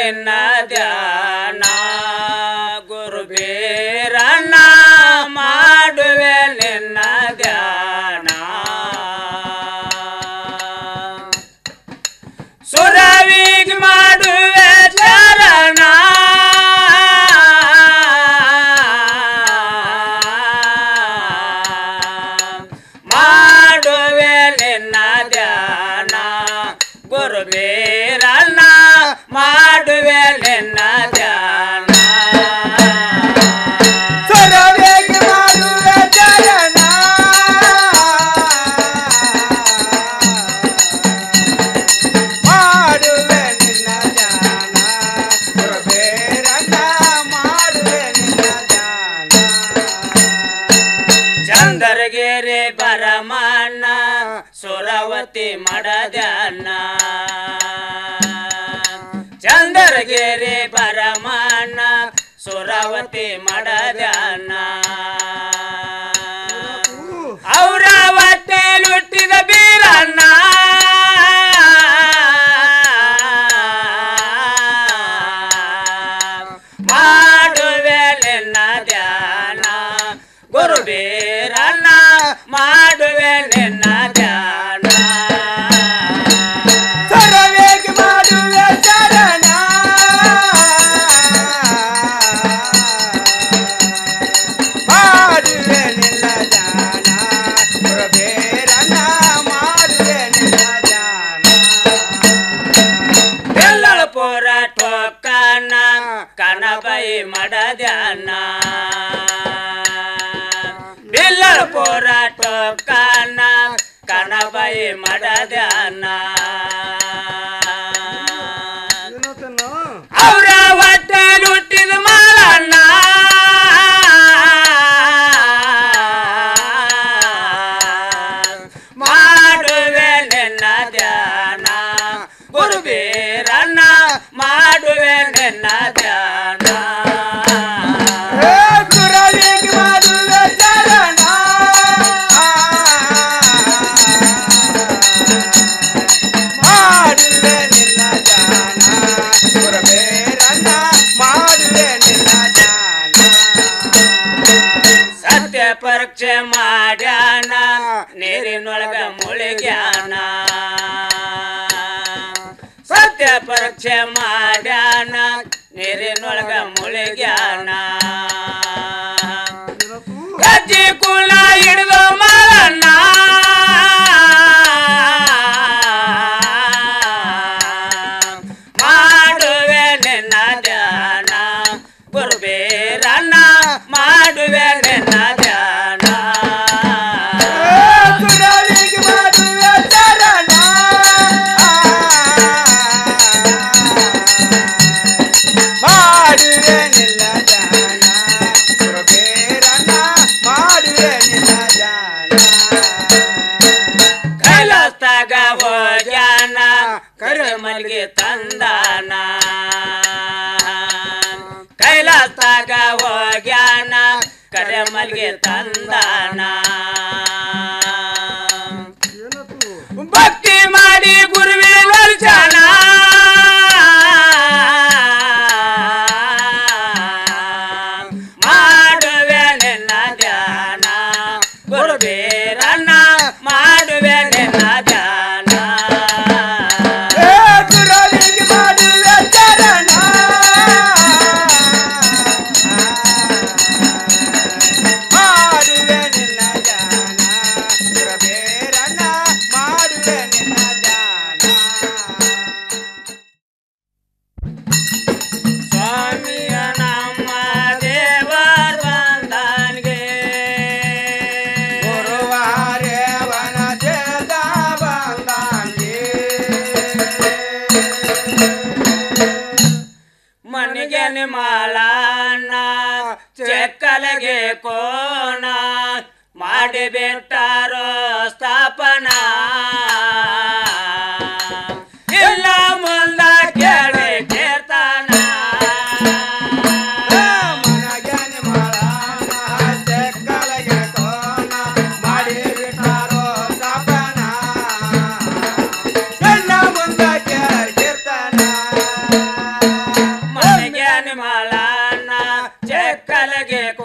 ನಿನ್ನ ಧ್ಯಾನ ಗುರುಬೀರಣ್ಣ ಮಾಡುವೆ ನಿನ್ನ ಧ್ಯಾನ ಸುರವಿಗ್ ಮಾಡುವೆ ಚರಣ ಮಾಡುವೆ ನಿನ್ನ ಧ್ಯಾನ ಗುರುಬೀರಣ್ಣ ಮಾಡುವೆ ನಿನ್ನ ಧ್ಯಾನ ಸರವೇಗೆ ಮಾಡುವೆ ಚರಣ ಮಾಡುವೆ ನಿನ್ನ ಧ್ಯಾನ ಗುರುಬೇರಣ್ಣ ಮಾಡುವೆ ನಿನ್ನ ಚಂದರಗಿರಿ ಪರಮಾನ್ನ ಸುರವತಿ ಮಡದನ್ನ ಚಂದರಗಿರಿ ಪರಮಾನ್ನ ಸುರವತಿ ಮಡದನ್ನ ಅವರ ಹೊಟ್ಟೆ ಲುಟ್ಟಿದ ಬೀರಣ್ಣ ಮಾಡುವೆ ನಿನ್ನ ಧ್ಯಾನ ಗುರುಬೀರಣ್ಣ ಮಾಡುವೆ ನಿನ್ನ ಧ್ಯಾನ ಸರವೇಗೆ ಮಾಡುವೆ ಚರಣ ಮಾಡುವೆ ನಿನ್ನ ಧ್ಯಾನ ಗುರುಬೇರಣ್ಣ ಮಾಡುವೆ ನಿನ್ನ ಎಲ್ಲಳಪುರ ಟೋಕನ ಕನಬೈ ಮಡದ್ಯಾನ ಬಿಲ್ಲಳಪುರ ಟೋಕನ ಕನಬೈ ಮಡದ್ಯಾನ ಅವರ ಹೊಟ್ಟೆ ಲುಟ್ಟಿದ ಮಾಲಣ್ಣ ಮಾಡುವೆ ನಿನ್ನ ಧ್ಯಾನ ಗುರುಬೀರಣ್ಣ ಮಾಡುವೆ ನಿನ್ನ ಧ್ಯಾನ ಸುರವೇಗೆ ಮಾಡುವೆ ಚರಣ ಮಾಡುವೆ ನಿನ್ನ ಧ್ಯಾನ ಗುರುಬೇರಣ್ಣ ಮಾಡುವೆ ನಿನ್ನ ಸತ್ಯ ಪರೀಕ್ಷೆ ಮಾಡ್ಯಾನ ನೀರಿನೊಳಗ ಮುಳುಗ್ಯಾನ ಸತ್ಯ ಪರೀಕ್ಷೆ ಮಾಡ್ಯಾನ ನೀರಿನೊಳಗ ಮುಳುಗ್ಯಾನ ಗಜ್ಜಿ ಕುಳ ಹಿಡಿದು ಮರಣ್ಣ ಮಾಡುವೆ ನಿನ್ನ ಧ್ಯಾನ ಗುರುಬೀರಣ್ಣ ಮಾಡುವೆ ನಿನ್ನ ಧ್ಯಾನ ಸುರವೇಗೆ ಮಾಡುವೆ ಚರಣ ಮಾಡುವೆ ನಿನ್ನ ಧ್ಯಾನ ಗುರುಬೇರಣ್ಣ ಮಾಡುವೆ ನಿನ್ನ ಕೈಲಾಸ್ತಾಗ ಹೋಗ್ಯಾನ ಕರೆ ಮಲ್ಗೆ ತಂದಾನ ಕೈಲಾಸ್ತಾಗ ಹೋಗ್ಯಾನ ಕರೆ ಮಲ್ಗೆ ತಂದಾನ ಭಕ್ತಿ ಮಾಡಿ ಗುರುವಿ ಒಲ್ಚಾನ ಮಾಡುವೆ ನಿನ್ನ ಧ್ಯಾನ ಗುರುಬೀರಣ್ಣ ಮಾಡುವೆ ನಿನ್ನ ಧ್ಯಾನ ಸುರವೇಗೆ ಮಾಡುವೆ ಚರಣ ಮಾಡುವೆ ನಿನ್ನ ಧ್ಯಾನ ಗುರುಬೇರಣ್ಣ ಮಾಡುವೆ ನಿನ್ನ ಸ್ವಾಮಿಯ ನಮ್ಮ ದೇವರ ಬಂದನ್ಗೆ ಗುರುವಾರೇವನ ದೇದ ಬಂದಾಂಗೆ ಮನಿಗೆ ನಿಮಲನ್ನ ಚೆಕ್ಕಲಗೆ ಕೋಣ ಮಾಡಿಬಿಟ್ಟಾರೋ ಸ್ಥಾಪನ ಇಲ್ಲ ಮುಂದ ಕೇಳಿ ಕೀರ್ತನ ಎಲ್ಲ ಮುಂದೆ ಕೇಳ್ತಿರ್ತಾನ ನಿಮಲನ ಚೆಕ್ಕಲಗೆ ಕೋ